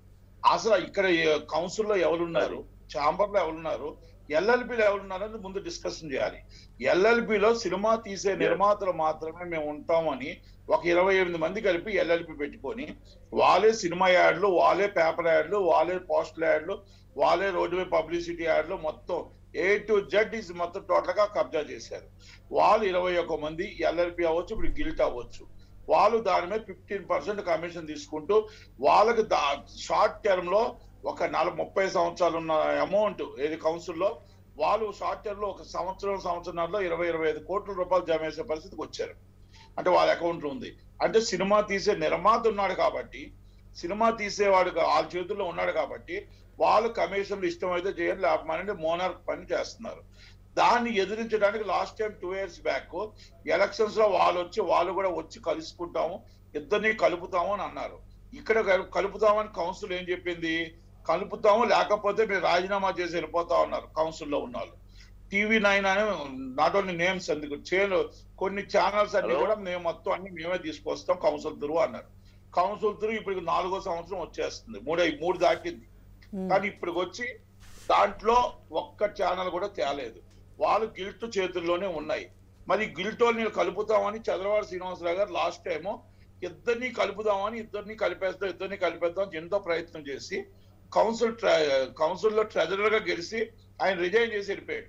అసలు ఇక్కడ కౌన్సిల్లో ఎవరున్నారు ఛాంబర్ లో ఎవరున్నారు ఎల్ఎల్బిలో ఎవరున్నారు అనేది ముందు డిస్కషన్ చేయాలి ఎల్ఎల్బిలో సినిమా తీసే నిర్మాతలు మాత్రమే మేము ఉంటామని ఒక ఇరవై ఎనిమిది మంది కలిపి ఎల్ఎల్పి పెట్టుకొని వాళ్ళే సినిమా యాడ్లు వాళ్ళే పేపర్ యాడ్లు వాళ్ళే పోస్టల్ యాడ్లు వాళ్ళే రోడ్డు మీద పబ్లిసిటీ యాడ్లు మొత్తం ఏ టు జెడ్ ఇస్ మొత్తం టోటల్ గా కబ్జా చేశారు వాళ్ళు ఇరవై ఒక్క మంది ఎల్ఎల్పి అవ్వచ్చు ఇప్పుడు గిల్ట్ అవ్వచ్చు వాళ్ళు దాని మీద ఫిఫ్టీన్ పర్సెంట్ కమిషన్ తీసుకుంటూ వాళ్ళకి షార్ట్ టర్మ్ లో ఒక నలభై ముప్పై సంవత్సరాలు ఉన్న అమౌంట్ ఏది కౌన్సిల్లో వాళ్ళు షార్ట్ టర్మ్ లో ఒక సంవత్సరం సంవత్సరాల్లో ఇరవై ఇరవై ఐదు కోట్ల రూపాయలు జమ చేసే పరిస్థితికి వచ్చారు అంటే వాళ్ళ అకౌంట్ ఉంది అంటే సినిమా తీసే నిర్మాత ఉన్నాడు కాబట్టి సినిమా తీసేవాడు కా- వాళ్ళ చేతుల్లో ఉన్నాడు కాబట్టి వాళ్ళు కమిషన్లు ఇష్టమైతే చేయండి లేకపోతే మోనార్క్ పని చేస్తున్నారు దాన్ని ఎదిరించడానికి last time two years back elections లో వాళ్ళు వచ్చి వాళ్ళు కూడా వచ్చి కలుసుకుంటాము ఇద్దరిని కలుపుతాము అని అన్నారు ఇక్కడ కలు- కలుపుతామని కౌన్సిల్ ఏం చెప్పింది కలుపుతాము లేకపోతే మీరు రాజీనామా చేసి వెళ్ళిపోతా ఉన్నారు కౌన్సిల్లో ఉన్న వాళ్ళు టీవీ నైన్ అని నాట్ ఓన్లీ నేమ్స్ అందుకు చేను కొన్ని ఛానల్స్ అన్ని Hello? కూడా మేము మొత్తం అన్ని మేమే తీసుకొస్తాం కౌన్సిల్ త్రూ అన్నారు కౌన్సిల్ త్రూ ఇప్పుడు నాలుగో సంవత్సరం వచ్చేస్తుంది మూడు మూడు దాటింది కానీ ఇప్పుడు వచ్చి దాంట్లో ఒక్క ఛానల్ కూడా తేలేదు వాళ్ళు గిల్ట్ చేతుల్లోనే ఉన్నాయి మరి గిల్ట్ నేను కలుపుతామని చంద్రబాబు శ్రీనివాసరావు గారు లాస్ట్ టైం ఇద్దరిని కలుపుదామని ఇద్దరిని కలిపేస్తాం ఇద్దరిని కలిపేద్దాం అని ఎంతో ప్రయత్నం చేసి కౌన్సిల్ కౌన్సిల్ లో ట్రెజరర్ గా గెలిచి ఆయన రిజైన్ చేసి వెళ్ళిపోయాడు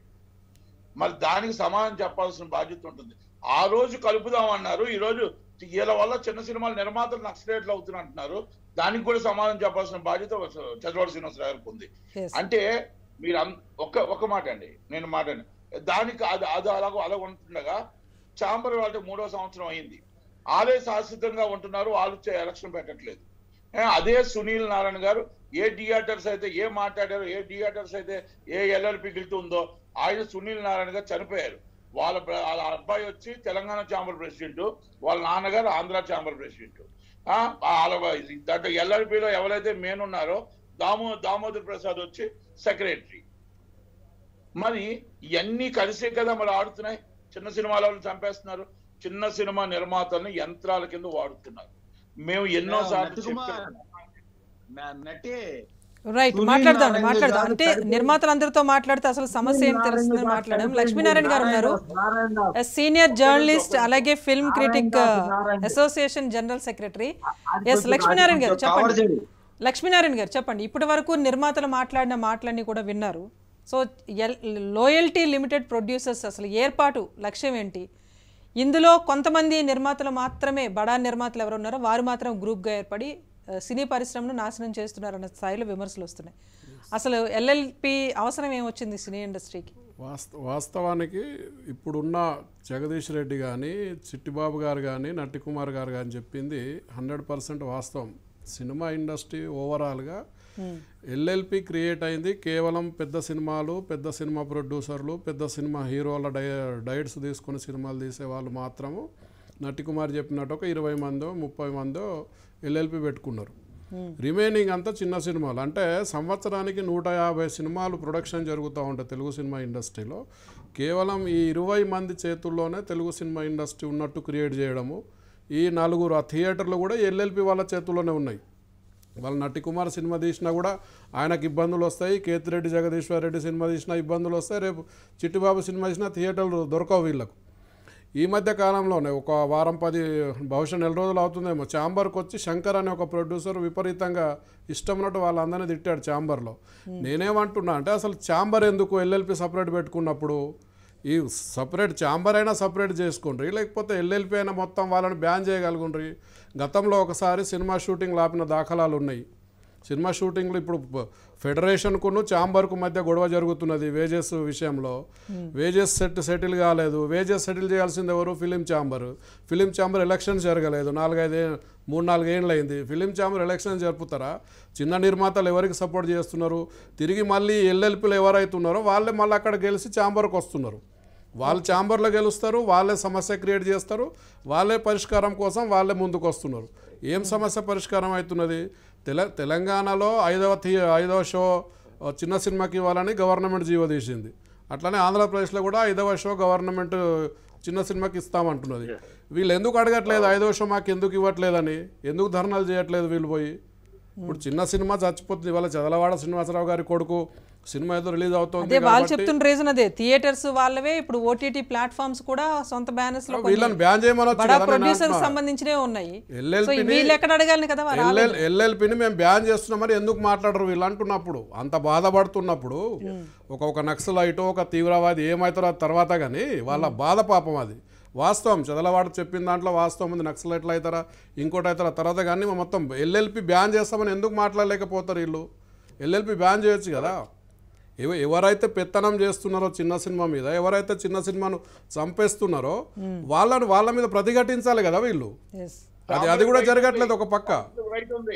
మరి దానికి సమాధానం చెప్పాల్సిన బాధ్యత ఉంటుంది ఆ రోజు కలుపుదామన్నారు ఈ రోజు వీళ్ళ వల్ల చిన్న సినిమాల నిర్మాతలు నక్సలేట్లు అవుతున్నారు అంటున్నారు దానికి కూడా సమాధానం చెప్పాల్సిన బాధ్యత చంద్రబాబు శ్రీనివాసరావు గారికి ఉంది Yes. అంటే మీరు అన్- ఒక ఒక మాట అండి నేను మాట అండి. దానికి అది అది అలాగ అలా ఉంటుండగా చాంబర్ వాళ్ళకి మూడో సంవత్సరం అయింది వాళ్ళే శాశ్వతంగా ఉంటున్నారు వాళ్ళు చే- ఎలక్షన్ పెట్టట్లేదు ఏ, అదే సునీల్ నారాయణ గారు ఏ థియేటర్స్ అయితే ఏ మాట్లాడారు ఏ థియేటర్స్ అయితే ఏ ఎల్ఎల్పి గిల్ట్ ఉందో ఆయన సునీల్ నారాయణ గారు చనిపోయారు వాళ్ళ బ్ర- వాళ్ళ అబ్బాయి వచ్చి తెలంగాణ ఛాంబర్ ప్రెసిడెంట్ వాళ్ళ నాన్నగారు ఆంధ్ర ఛాంబర్ ప్రెసిడెంట్ ఆ, వాళ్ళ దాంట్లో ఎల్ఆర్పిలో ఎవరైతే మెయిన్ ఉన్నారో దామో దామోదర్ ప్రసాద్ వచ్చి సెక్రటరీ మరి ఇవన్నీ కలిసే కదా మరి ఆడుతున్నాయి చిన్న సినిమాల వాళ్ళని చంపేస్తున్నారు చిన్న సినిమా నిర్మాతల్ని యంత్రాల కింద వాడుతున్నారు మేము ఎన్నో సార్లు నటికుమార్, నా- నటే రైట్ సునీల్ మాట్లాడదాం నారాయణ మాట్లాడదాం గారు అంటే చనిపోయి- నిర్మాతలందరితో మాట్లాడితే అసలు సమస్య ఏం తెలుస్తుందని మాట్లాడడం లక్ష్మీనారాయణ గారు ఉన్నారు నారాయణ దాస్. సీనియర్ జర్నలిస్ట్ అలాగే film critic Narayana Das. Association general secretary అది ఎస్ కొంచెం- లక్ష్మీనారాయణ అది గారు కొంచెం కవర్ చెప్పండి చేయండి. లక్ష్మీనారాయణ గారు చెప్పండి ఇప్పటి వరకు నిర్మాతలు మాట్లాడిన మాటలన్నీ కూడా విన్నారు సో లోయల్టీ లిమిటెడ్ ప్రొడ్యూసర్స్ అసలు ఏర్పాటు లక్ష్యం ఏంటి ఇందులో కొంతమంది నిర్మాతలు మాత్రమే బడా నిర్మాతలు ఎవరు ఉన్నారో వారు మాత్రం గ్రూప్గా ఏర్పడి ఆ, సినీ పరిశ్రమను నాశనం చేస్తున్నారన్న స్థాయిలో విమర్శలు వస్తున్నాయి అసలు ఎల్ఎల్పి అవసరం ఏమొచ్చింది సినీ ఇండస్ట్రీకి వాస్త వాస్తవానికి ఇప్పుడున్న జగదీష్ రెడ్డి కానీ చిట్టిబాబు గారు కానీ నట్టికుమార్ గారు కానీ చెప్పింది హండ్రెడ్ పర్సెంట్ వాస్తవం సినిమా ఇండస్ట్రీ ఓవరాల్గా ఎల్ఎల్పి క్రియేట్ అయింది కేవలం పెద్ద సినిమాలు పెద్ద సినిమా ప్రొడ్యూసర్లు పెద్ద సినిమా హీరోల డై డైట్స్ తీసుకుని సినిమాలు తీసే వాళ్ళు మాత్రము నటికుమార్ చెప్పినట్టు ఒక ఇరవై మందో ముప్పై మందో ఎల్ఎల్పి పెట్టుకున్నారు రిమైనింగ్ అంతా చిన్న సినిమాలు అంటే సంవత్సరానికి నూట యాభై సినిమాలు ప్రొడక్షన్ జరుగుతూ ఉంటాయి తెలుగు సినిమా ఇండస్ట్రీలో కేవలం ఈ ఇరవై మంది చేతుల్లోనే తెలుగు సినిమా ఇండస్ట్రీ ఉన్నట్టు క్రియేట్ చేయడము ఈ నలుగురు ఆ థియేటర్లు కూడా ఎల్ఎల్పి వాళ్ళ చేతుల్లోనే ఉన్నాయి వాళ్ళ నటి కుమార్ సినిమా తీసినా కూడా ఆయనకు ఇబ్బందులు వస్తాయి కేతిరెడ్డి జగదీశ్వర్ రెడ్డి సినిమా తీసినా ఇబ్బందులు వస్తాయి రేపు చిట్టిబాబు సినిమా తీసినా థియేటర్లు దొరకవు వీళ్ళకు ఈ మధ్య కాలంలోనే ఒక వారం పది బహుశా నెల రోజులు అవుతుందేమో ఛాంబర్కి వచ్చి శంకర్ అనే ఒక ప్రొడ్యూసర్ విపరీతంగా ఇష్టం ఉన్నట్టు వాళ్ళందరినీ తిట్టాడు ఛాంబర్లో నేనేమంటున్నా అంటే అసలు ఛాంబర్ ఎందుకు ఎల్ఎల్పి సపరేట్ పెట్టుకున్నప్పుడు ఈ సపరేట్ ఛాంబర్ అయినా సపరేట్ చేసుకుండ్రి లేకపోతే ఎల్ఎల్పి అయినా మొత్తం వాళ్ళని బ్యాన్ చేయగలుగుండ్రి గతంలో ఒకసారి సినిమా షూటింగ్లు ఆపిన దాఖలాలు ఉన్నాయి సినిమా షూటింగ్లు ఇప్పుడు ప- ఫెడరేషన్కును ఛాంబర్కు మధ్య గొడవ జరుగుతున్నది వేజెస్ విషయంలో వేజెస్ సెట్ సెటిల్ కాలేదు వేజెస్ సెటిల్ చేయాల్సింది ఎవరు film chamber film chamber elections జరగలేదు నాలుగైదు ఏ- మూడు నాలుగు ఏళ్ళు అయింది ఫిలిం ఛాంబర్ ఎలక్షన్ జరుపుతారా చిన్న నిర్మాతలు ఎవరికి సపోర్ట్ చేస్తున్నారు తిరిగి మళ్ళీ ఎల్ఎల్పీలు ఎవరైతున్నారో వాళ్ళే మళ్ళీ అక్కడ గెలిచి ఛాంబర్కి వస్తున్నారు వాళ్ళు ఛాంబర్లో గెలుస్తారు వాళ్ళే సమస్య క్రియేట్ చేస్తారు వాళ్ళే పరిష్కారం కోసం వాళ్ళే ముందుకు వస్తున్నారు ఏం సమస్య పరిష్కారం అవుతున్నది తెల తెలంగాణలో ఐదవ థి ఐదవ షో ఆ, చిన్న సినిమాకి ఇవ్వాలని గవర్నమెంట్ జీవో తీసింది అట్లనే ఆంధ్రప్రదేశ్లో కూడా ఐదవ షో గవర్నమెంట్ చిన్న సినిమాకి ఇస్తామంటున్నది వీళ్ళు ఎందుకు అడగట్లేదు ఐదో షో మాకు ఎందుకు ఇవ్వట్లేదని ఎందుకు ధర్నాలు చేయట్లేదు వీళ్ళు పోయి ఇప్పుడు చిన్న సినిమా చచ్చిపోతుంది ఇవాళ చదలవాడ శ్రీనివాసరావు గారి కొడుకు సినిమా ఏదో రిలీజ్ అవుతుంది అదే వాళ్ళు కాబట్టి చెప్తున్న రీజన్ అదే థియేటర్స్ వాళ్ళవే ఇప్పుడు ఓటీటీ ప్లాట్ఫామ్స్ కూడా సొంత బ్యానర్స్ లో కొన్ని వీళ్ళని బ్యాన్ చేయమనొచ్చు బడా కదా నేను ప్రొడ్యూసర్ అంటున్నా. సంబంధించినవి ఉన్నాయి LLP సో ని- వీళ్ళు ఎక్కడ అడగాలి కదా వారు ఎల్ఎల్ ఎల్ఎల్పిని మేము బ్యాన్ చేస్తున్నామని ఎందుకు మాట్లాడరు వీళ్ళు అంటున్నప్పుడు అంత బాధపడుతున్నప్పుడు ఒక ఒక నక్సలైట్ ఒక తీవ్రవాది ఏమవుతారో ఆ తర్వాత కానీ వాళ్ళ బాధ పాపం అది వాస్తవం చదలవాడు చెప్పిన దాంట్లో వాస్తవం ఉంది నక్సలైట్లు అవుతారా ఇంకోటి అవుతారా తర్వాత కానీ మొత్తం ఎల్ఎల్పి బ్యాన్ చేస్తామని ఎందుకు మాట్లాడలేకపోతారు వీళ్ళు ఎల్ఎల్పి బ్యాన్ చేయొచ్చు కదా ఎవ- ఎవరైతే పెత్తనం చేస్తున్నారో చిన్న సినిమా మీద ఎవరైతే చిన్న సినిమాను చంపేస్తున్నారో వాళ్ళని వాళ్ళ మీద ప్రతిఘటించాలి కదా వీళ్ళు Yes. అది అది కూడా జరగట్లేదు ఒక పక్క రైట్ ఉంది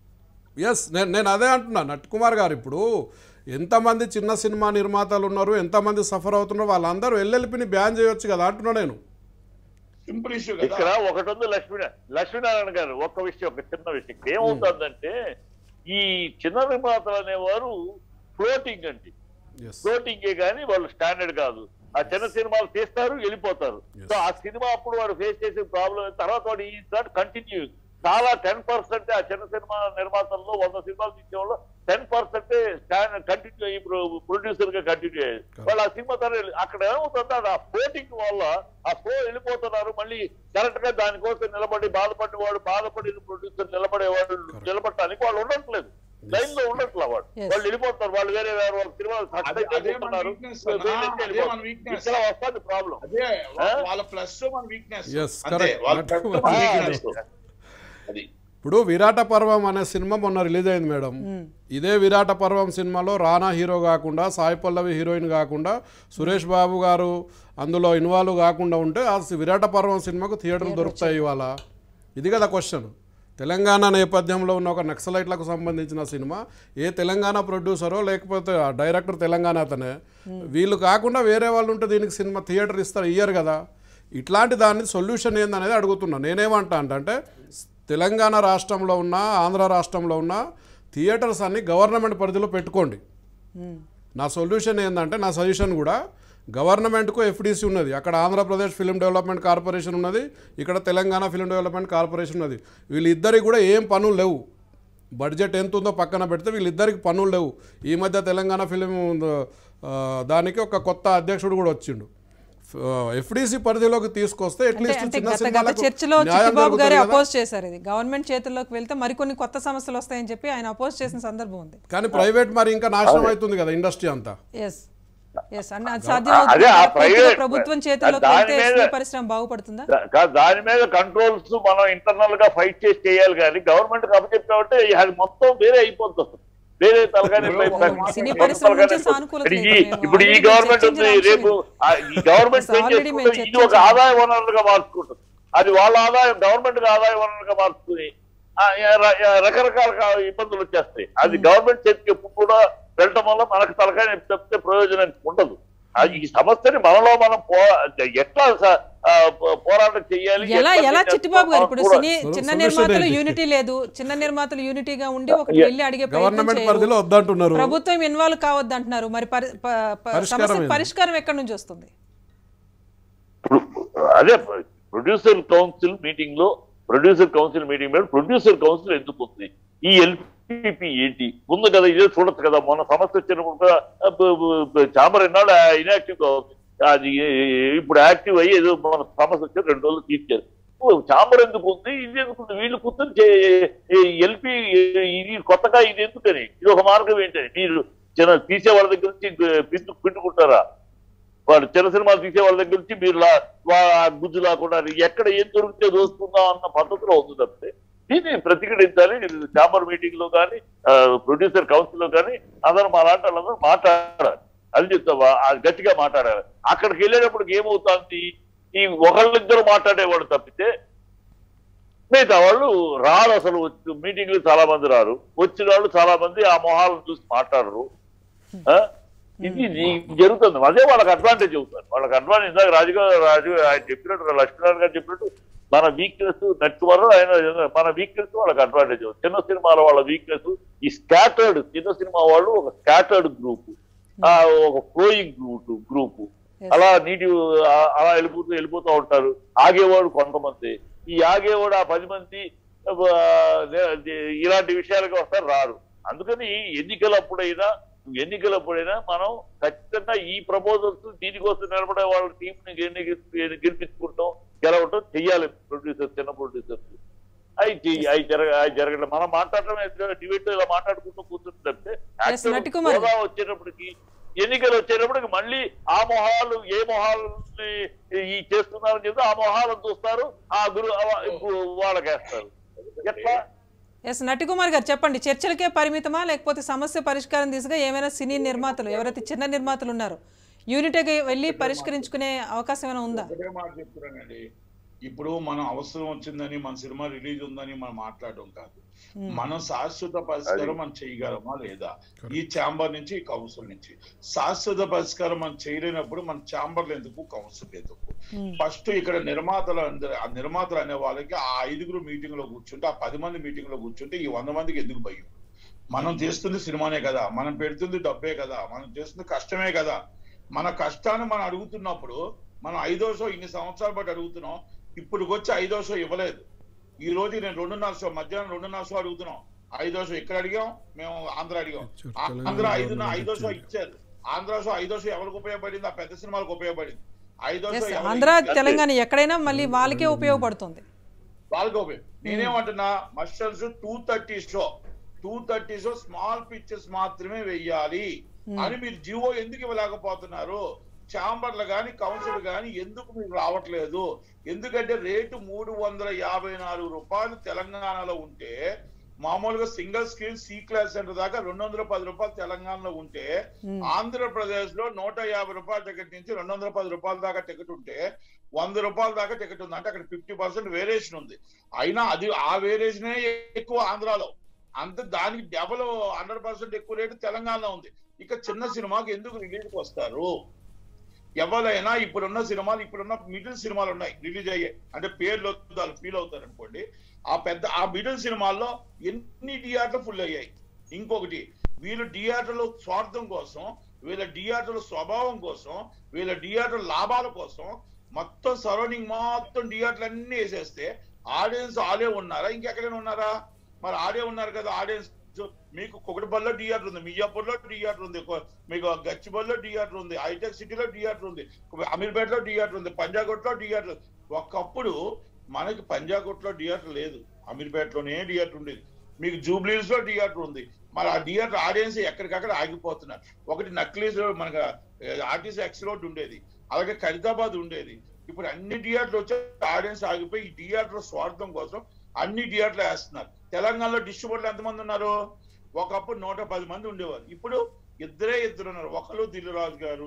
ఎస్ నేను నేను అదే అంటున్నా నట్ కుమార్ గారు ఇప్పుడు ఎంతమంది చిన్న సినిమా నిర్మాతలు ఉన్నారు ఎంతమంది సఫర్ అవుతున్నారు వాళ్ళందరూ ఎల్ఎల్పిని బ్యాన్ చేయొచ్చు కదా అంటున్నా నేను సింపుల్ ఇష్యూ ఇక్కడ కదా ఒకటి ఉంది లక్ష్మీ లక్ష్మీనారాయణ గారు ఒక విషయం ఒక చిన్న విషయం ఇక్కడ ఏమవుతుందంటే ఈ చిన్న నిర్మాతలు అనేవారు ఫ్లోటింగ్ అండి ఎస్ ఫ్లోటింగే కానీ వాళ్ళు స్టాండర్డ్ కాదు ఆ చిన్న సినిమాలు తీస్తారు వెళ్ళిపోతారు సో ఆ సినిమా అప్పుడు వాడు ఫేస్ చేసే ప్రాబ్లం తర్వాత వాడు ఈ దాట్ కంటిన్యూ చాలా టెన్ పర్సెంట్ ఆ చిన్న సినిమా నిర్మాతల్లో వంద సినిమాలు తీసేవాళ్ళు టెన్ పర్సెంట్ స్టాండ్ కంటిన్యూ అయ్యి ప్రొడ్యూసర్ గా కంటిన్యూ అయ్యేది వాళ్ళు ఆ సినిమా తర అక్కడ ఏమవుతుంది ఆ ఫ్లోటింగ్ వల్ల ఆ ఫ్లో వెళ్ళిపోతున్నారు మళ్ళీ కరెక్ట్ గా దానికోసం నిలబడి బాధపడిన వాడు బాధపడిన ప్రొడ్యూసర్ నిలబడేవాడు నిలబడటానికి వాళ్ళు ఉండట్లేదు లైన్ లో ఉండట్లే వాడు Yes. వాళ్ళు వెళ్ళిపోతారు వాళ్ళు వేరే వేరే వాళ్ళ సినిమాలు అదే- success అదే మన అయిపోతున్నారు. weakness వేరే అన్నా, నుంచి అదే మన వెళ్ళిపోతారు. weakness. ఇక్కడ వస్తుంది ప్రాబ్లం అదే వా- వాళ్ళ ప్లస్ మన వీక్నెస్ Yes, అంతే correct. వాళ్ళ Not- plus మన weakness. అది ఇప్పుడు విరాట పర్వం అనే సినిమా మొన్న రిలీజ్ అయింది మేడం ఇదే విరాట పర్వం సినిమాలో రానా హీరో కాకుండా సాయి పల్లవి హీరోయిన్ కాకుండా సురేష్ బాబు గారు అందులో ఇన్వాల్వ్ కాకుండా ఉంటే ఆ విరాట పర్వం సినిమాకు థియేటర్లు దొరుకుతాయి ఇవాళ ఇది కదా క్వశ్చన్ తెలంగాణ నేపథ్యంలో ఉన్న ఒక నక్సలైట్లకు సంబంధించిన సినిమా ఏ తెలంగాణ ప్రొడ్యూసరో లేకపోతే ఆ డైరెక్టర్ తెలంగాణ అతనే వీళ్ళు కాకుండా వేరే వాళ్ళు ఉంటే దీనికి సినిమా థియేటర్ ఇస్తారు ఇయ్యరు కదా ఇట్లాంటి దాని సొల్యూషన్ ఏందనేది అడుగుతున్నా నేనేమంటా అంటే తెలంగాణ రాష్ట్రంలో ఉన్న ఆంధ్ర రాష్ట్రంలో ఉన్న థియేటర్స్ అన్ని గవర్నమెంట్ పరిధిలో పెట్టుకోండి నా సొల్యూషన్ ఏంటంటే నా సజెషన్ కూడా గవర్నమెంట్కు ఎఫ్డీసీ ఉన్నది అక్కడ ఆంధ్రప్రదేశ్ ఫిల్మ్ డెవలప్మెంట్ కార్పొరేషన్ ఉన్నది ఇక్కడ తెలంగాణ ఫిల్మ్ డెవలప్మెంట్ కార్పొరేషన్ ఉన్నది వీళ్ళిద్దరికి కూడా ఏం పనులు లేవు బడ్జెట్ ఎంత ఉందో పక్కన పెడితే వీళ్ళిద్దరికి పనులు లేవు ఈ మధ్య తెలంగాణ ఫిలిం ఆ, దానికి ఒక కొత్త అధ్యక్షుడు కూడా వచ్చిండు ఎఫ్డీసీ పరిధిలోకి తీసుకొస్తే అంటే అట్లీస్ట్ అంటే చిన్న గత గత సినిమాలకు చర్చలో న్యాయం చిట్టిబాబు గారే జరుగుతుంది కదా. అపోజ్ చేశారు ఇది గవర్నమెంట్ చేతుల్లోకి వెళ్తే మరికొన్ని కొత్త సమస్యలు వస్తాయని చెప్పి ఆయన అపోజ్ చేసిన సందర్భం ఉంది కానీ ప్రైవేట్ మరి ఇంకా నాశనం అవుతుంది కదా ఇండస్ట్రీ అంతా ఎస్ ఎస్ అంటే అది సాధ్యం అదే ఆ అవుతుందా? పూర్తిగా private- ప్రభుత్వం చేతుల్లోకి దాని వెళ్తే మీద- సినీ పరిశ్రమ బాగుపడుతుందా దా- కా- దాని మీద కంట్రోల్స్ మనం ఇంటర్నల్ గా ఫైట్ చేసి చేయాలి కానీ గవర్నమెంట్ అప్పచెప్పామంటే అది మొత్తం వేరే అయిపోతుంది వేరే తలకాయ సినీ పరిశ్రమ నుంచి సానుకూలత లేదు. మేము ఇప్పుడు ఈ already గవర్నమెంట్ ఉంది చర్చించిన రేపు ఆ ఈ గవర్నమెంట్ Yes, ఏం already మేము చేసుకుంటుంది ఇది ఒక చర్చించాం. ఆదాయ వనరులుగా మార్చుకుంటుంది అది వాళ్ళ ఆదాయం గవర్నమెంట్ ఆదాయ వనరులుగా మార్చుకుని ఆ, ర- రకరకాల కా- ఇబ్బందులు వచ్చేస్తాయి అది గవర్నమెంట్ చేతికి ఎప్పుడు కూడా వెళ్ళటం వల్ల మనకు తలకాయ నొప్పి తప్పితే ప్రయోజనం ఉండదు అది ఈ సమస్యని మనలో మనం పో ఎట్లా స- ఆ, పో- పోరాటం చేయాలి ఎలా ఎట్లా ఎలా చేయాలి చిట్టిబాబు గారు ఇప్పుడు కూడా- సినీ Solution చిన్న ఏంటి? నిర్మాతలు యూనిటీ లేదు చిన్న నిర్మాతలు యూనిటీగా ఉండి ఒకటి వెళ్ళి అడిగే ప్రయత్నం గవర్నమెంట్ చేయరు. పరిధిలో వద్దంటున్నారు ప్రభుత్వం ఇన్వాల్వ్ కావద్దు అంటున్నారు మరి పరి- ప- ప- పరిష్కారం సమస్య ఏంది? పరిష్కారం ఎక్కడి నుంచి వస్తుంది ఇప్పుడు అదే ప్రొడ్యూసర్ కౌన్సిల్ మీటింగ్ లో ప్రొడ్యూసర్ కౌన్సిల్ మీటింగ్ మీద ప్రొడ్యూసర్ కౌన్సిల్ ఎందుకు ఉంది ఈ ఎల్పిపి ఏంటి ఉంది కదా ఇదే చూడొచ్చు కదా మొన్న సమస్య వచ్చినప్పుడు కూడా, ఆ, బ- బ- చాంబర్ ఎన్నాళ్ళు ఇన్యాక్టివ్ గా ఉంది అది ఇప్పుడు యాక్టివ్ అయ్యి ఏదో మన సమస్య వచ్చి రెండు రోజులు తీర్చారు ఓ, చాంబర్ ఎందుకు ఉంది ఇది ఎందుకు ఉంది వీళ్ళు కూర్చొని ఎల్పి ఇది కొత్తగా ఇది ఎందుకని ఇది ఒక మార్గం ఏంటని మీరు చిన్న తీసే వాళ్ళ దగ్గర నుంచి పిండు పిండుకుంటారా వాడు చిన్న సినిమాలు తీసే వాళ్ళ దగ్గర నుంచి మీరు లా- వా- ఆ గుజ్జు లాకుండా ఎక్కడ ఏం దొరికితే దోసుకుందాం అన్న పద్ధతిలో ఉంది తప్పితే దీన్ని ప్రతిఘటించాలి చాంబర్ మీటింగ్ లో కానీ ప్రొడ్యూసర్ కౌన్సిల్ లో కానీ అందరూ మా లాంటి వాళ్ళందరూ మాట్లాడాలి అది చెప్తావా అది గట్టిగా మాట్లాడాలి అక్కడికి వెళ్ళేటప్పుడు ఏమవుతుంది ఈ ఒకళ్ళిద్దరు మాట్లాడేవాడు తప్పితే మిగతా వాళ్ళు రారు అసలు మీటింగ్ చాలా మంది రారు వచ్చిన వాళ్ళు చాలా మంది ఆ మొహాలను చూసి మాట్లాడరు ఆ? ఇది ఇది జరుగుతుంది అదే వాళ్ళకి అడ్వాంటేజ్ అవుతారు వాళ్ళకి అడ్వాంటేజ్ ఇందాక రాజుగారు రాజు ఆయన చెప్పినట్టు లక్ష్మీనారాయణ గారు చెప్పినట్టు మన వీక్నెస్ నట్టువారు ఆయన మన వీక్నెస్ వాళ్ళకి అడ్వాంటేజ్ అవుతుంది చిన్న సినిమాల వాళ్ళ వీక్నెస్ ఈ స్కాటర్డ్ చిన్న సినిమా వాళ్ళు ఒక స్కాటర్డ్ గ్రూప్ ఆ ఒక ఫ్లోయింగ్ గ్రూప్ గ్రూప్ Yes. అలా నీటి ఆ- అలా వెళ్ళిపోతూ వెళ్ళిపోతూ ఉంటారు ఆగేవాడు కొంతమంది ఈ ఆగేవాడు ఆ పది మంది ఆ, నే- ఇలాంటి విషయాలకు వస్తారు రారు అందుకని ఎన్నికలప్పుడైనా ఎన్నికలప్పుడైనా మనం ఖచ్చితంగా ఈ ప్రపోజల్స్ దీనికోసం నిలబడే వాళ్ళ టీంని గెలిపించుకుంటాం గెలవటం చెయ్యాలి ప్రొడ్యూసర్స్ చిన్న ప్రొడ్యూసర్స్ అవి చెయ్యి అవి జరగ అవి జరగడం మనం మాట్లాడటం డిబేట్ ఇలా మాట్లాడుకుంటూ కూర్చుంటే తప్పితే actual నటికుమార్. హోదా వచ్చేటప్పటికి ఎన్నికలు వచ్చేటప్పటికి మళ్ళీ ఆ మొహాలు ఏ మొహాలని ఈ చేస్తున్నారని చెప్పి ఆ మొహాలను చూస్తారు ఆ గురు ఆ- ఇప్పుడు వాళ్ళకేస్తారు ఎట్లా ఎస్ నటికుమార్ గారు చెప్పండి చర్చలకే పరిమితమా లేకపోతే సమస్య పరిష్కారం దిశగా ఏమైనా సినీ నిర్మాతలు ఎవరైతే చిన్న నిర్మాతలు ఉన్నారో యూనిట్కి వెళ్ళి పరిష్కరించుకునే అవకాశం ఏమైనా ఉందా ఒకటే మాట చెప్తున్నానండి ఇప్పుడు మనం అవసరం వచ్చిందని మన సినిమా రిలీజ్ ఉందని మనం మాట్లాడడం కాదు మనం శాశ్వత పరిష్కారం మనం చేయగలమా లేదా ఈ ఛాంబర్ నుంచి ఈ కౌన్సిల్ నుంచి శాశ్వత పరిష్కారం మనం చేయలేనప్పుడు మన ఛాంబర్లు ఎందుకు కౌన్సిల్ ఎందుకు Hmm. ఫస్ట్ ఇక్కడ నిర్మాతలు అందరూ ఆ నిర్మాతలు అనే వాళ్ళకి ఆ ఐదుగురు మీటింగ్ లో కూర్చుంటే ఆ పది మంది మీటింగ్ లో కూర్చుంటే ఈ వంద మందికి ఎందుకు భయం మనం చేస్తుంది సినిమానే కదా మనం పెడుతుంది డబ్బే కదా మనం చేస్తుంది కష్టమే కదా మన కష్టాన్ని మనం అడుగుతున్నప్పుడు మనం ఐదో షో ఇన్ని సంవత్సరాలు బట్టి అడుగుతున్నాం ఇప్పుడు వచ్చి ఐదో షో ఇవ్వలేదు ఈ రోజు నేను రెండున్నర షో మధ్యాహ్నం రెండున్నర షో అడుగుతున్నాం ఐదో షో ఇక్కడ అడిగాం మేము ఆంధ్ర అడిగాం ఇచ్చారు. ఆ- తెలంగాణ ఆంధ్ర ఐదు గవర్నమెంట్ ఐదో షో ఇచ్చింది. ఇచ్చారు ఆంధ్ర షో ఐదో షో ఎవరికి ఉపయోగపడింది ఆ పెద్ద సినిమాలకు ఉపయోగపడింది ఐదో ఎస్ షో ఎవరికి ఆంధ్ర ఇచ్చారు? తెలంగాణ ఎక్కడైనా మళ్ళీ వాళ్ళకే ఉపయోగపడుతుంది వాళ్ళకి ఉపయోగం నేనేమంటున్నా మస్టర్స్ two thirty show two thirty show small pictures మాత్రమే వెయ్యాలి అని మీరు జియో ఎందుకు ఇవ్వలేకపోతున్నారు ఛాంబర్లు గాని కౌన్సిల్ గాని ఎందుకు మీరు రావట్లేదు ఎందుకంటే రేటు మూడు వందల యాభై నాలుగు రూపాయలు తెలంగాణలో ఉంటే మామూలుగా single screen C class center దాకా రెండు వందల పది రూపాయలు తెలంగాణలో ఉంటే ఆంధ్రప్రదేశ్ లో నూట యాభై రూపాయల టికెట్ నుంచి రెండు వందల పది రూపాయల దాకా టికెట్ ఉంటే వంద రూపాయల దాకా టికెట్ ఉంది అంటే అక్కడ ఫిఫ్టీ పర్సెంట్ వేరియేషన్ ఉంది అయినా అది ఆ వేరియేషనే ఎక్కువ ఆంధ్రాలో అంత దానికి డబల్ హండ్రెడ్ పర్సెంట్ ఎక్కువ రేటు తెలంగాణలో ఉంది ఇక చిన్న సినిమాకి ఎందుకు రిలీజ్కి వస్తారు ఎవరైనా ఇప్పుడున్న సినిమాలు ఇప్పుడున్న మిడిల్ సినిమాలు ఉన్నాయి రిలీజ్ అయ్యాయి అంటే పేర్లు వాళ్ళు ఫీల్ అవుతారు అనుకోండి ఆ పెద్ద ఆ మిడిల్ సినిమాల్లో ఎన్ని థియేటర్లు ఫుల్ అయ్యాయి ఇంకొకటి వీళ్ళు థియేటర్లు స్వార్థం కోసం వీళ్ళ థియేటర్ల స్వభావం కోసం వీళ్ళ థియేటర్ లాభాల కోసం మొత్తం సరౌండింగ్ మొత్తం థియేటర్లు అన్ని వేసేస్తే ఆడియన్స్ ఆడే ఉన్నారా ఇంకెక్కడైనా ఉన్నారా మరి ఆడే ఉన్నారు కదా ఆడియన్స్ మీకు కుకటిపల్లిలో థియేటర్ ఉంది మియాపూర్లో థియేటర్ ఉంది కొ- మీకు గచ్చిబౌలిలో థియేటర్ ఉంది హైటెక్ సిటీలో థియేటర్ ఉంది అమీర్పేటలో థియేటర్ ఉంది పంజాగుట్లో థియేటర్ ఒకప్పుడు మనకి పంజాగుట్లో థియేటర్ లేదు అమీర్పేటలోనే థియేటర్ ఉండేది మీకు జూబ్లీస్ లో థియేటర్ ఉంది మరి ఆ థియేటర్ ఆడియన్స్ ఎక్కడికక్కడ ఆగిపోతున్నారు ఒకటి నక్లీస్ మనకు ఆర్టీసీ ఎక్స్ రోడ్ ఉండేది అలాగే ఖరీదాబాద్ ఉండేది ఇప్పుడు అన్ని థియేటర్లు వచ్చి ఆడియన్స్ ఆగిపోయి ఈ థియేటర్ స్వార్థం కోసం అన్ని థియేటర్లు వేస్తున్నారు తెలంగాణలో డిస్ట్రిబ్యూటర్లు ఎంతమంది ఉన్నారు ఒకప్పుడు నూట పది మంది ఉండేవారు ఇప్పుడు ఇద్దరే ఇద్దరు ఉన్నారు ఒకరు దిల్లురాజు గారు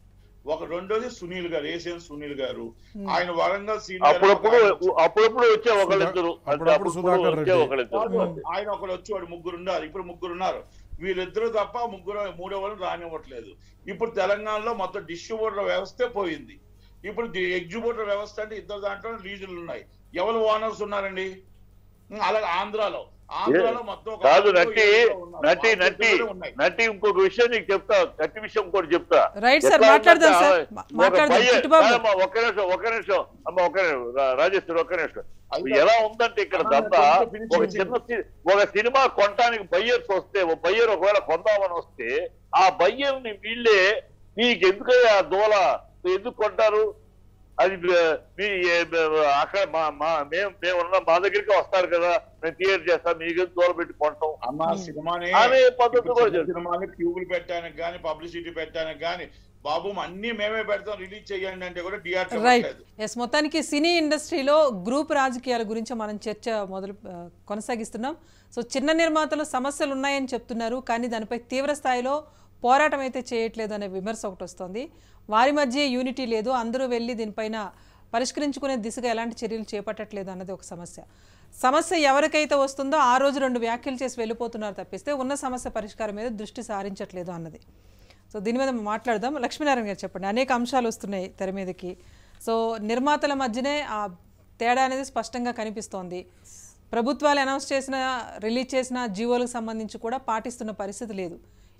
ఒక రెండోది సునీల్ గారు ఏసియన్ సునీల్ గారు ఆయన వరంగల్ సీనియర్ అప్పుడప్పుడు అప్పుడప్పుడు వచ్చే ఒకళ్ళిద్దరు అంతే అప్పుడప్పుడు అప్పుడప్పుడు సుధాకర్ వచ్చే రెడ్డి. ఒకళ్ళిద్దరు ఆయన ఒకరు వచ్చేవాడు ముగ్గురు ఉన్నారు ఇప్పుడు ముగ్గురు ఉన్నారు వీళ్ళిద్దరు తప్ప ముగ్గురు మూడో వాళ్ళు రానివ్వట్లేదు ఇప్పుడు తెలంగాణలో మొత్తం డిస్ట్రిబ్యూటర్ వ్యవస్థే పోయింది ఇప్పుడు ఎగ్జిబ్యూటర్ వ్యవస్థ అంటే ఇద్దరు దాంట్లో లీజులు ఉన్నాయి ఎవరు ఓనర్స్ ఉన్నారండి ఉం, అలాగే ఆంధ్రాలో ఆంధ్రాలో మొత్తం ఒక కాదు ఆరుగురు, నటి ఏడుగురు ఉన్నారు. నటి ఆ నటి ఇద్దరు ఉన్నాయి. నటి ఇంకొక విషయం నీకు చెప్తా నటి విషయం ఇంకోటి చెప్తా రైట్ సార్ ఎట్లా మాట్లాడదాం అంటే, సార్ ఆ, మా- ఒక మాట్లాడదాం పయ్య- చిట్టుబాబు కాదమ్మా, ఒక్క నిమిషం ఒక్క నిమిషం అమ్మ ఒక్క నిమిషం రా- రాజేశ్వరి ఒక్క నిమిషం అయితే- ఎలా ఉందంటే ఇక్కడ ఆ, దందా కొంచెం finish ఒక చేసి- చిన్న సి- ఒక సినిమా కొనటానికి బయ్యర్స్ వస్తే ఒక బయ్యర్ ఒకవేళ కొందామని వస్తే ఆ బయ్యర్ ని వీళ్ళే మీకు ఎందుకయ్యా ఆ దోల ఎందుకు కొంటారు అది బ- మీ ఏ- బ- అక్కడ మా మా మేము మేము ఉన్న మా దగ్గరికి వస్తారు కదా మేము థియేటర్ చేస్తాం మీకు దూల పెట్టి కొంటాం అన్న సినిమాని అనే పద్ధతి ఇప్పుడు కూడా చిన్న చేస్తారు. సినిమాని ట్యూబులు పెట్టడానికి కానీ పబ్లిసిటీ పెట్టడానికి కానీ బాబు అన్ని మేమే పెడతాం రిలీజ్ చేయండి అంటే కూడా థియేటర్ రైట్ ఎస్ మొత్తానికి సినీ ఇండస్ట్రీలో గ్రూప్ రాజకీయాల గురించి మనం చర్చ మొదలు ఆ, కొనసాగిస్తున్నాం సో చిన్న నిర్మాతలు సమస్యలు ఉన్నాయని చెప్తున్నారు కానీ దానిపై తీవ్ర స్థాయిలో పోరాటం అయితే చేయట్లేదు అనే విమర్శ ఒకటి వస్తుంది వారి మధ్య యూనిటీ లేదు అందరూ వెళ్ళి దీనిపైన పరిష్కరించుకునే దిశగా ఎలాంటి చర్యలు చేపట్టట్లేదు అన్నది ఒక సమస్య సమస్య ఎవరికైతే వస్తుందో ఆ రోజు రెండు వ్యాఖ్యలు చేసి వెళ్ళిపోతున్నారు తప్పిస్తే ఉన్న సమస్య పరిష్కారం మీద దృష్టి సారించట్లేదు అన్నది సో దీని మీద మాట్లాడదాం లక్ష్మీనారాయణ గారు చెప్పండి అనేక అంశాలు వస్తున్నాయి తెర మీదకి సో నిర్మాతల మధ్యనే ఆ తేడా అనేది స్పష్టంగా కనిపిస్తోంది ప్రభుత్వాలు అనౌన్స్ చేసిన రిలీజ్ చేసిన జీవోలకు సంబంధించి కూడా పాటిస్తున్న పరిస్థితి లేదు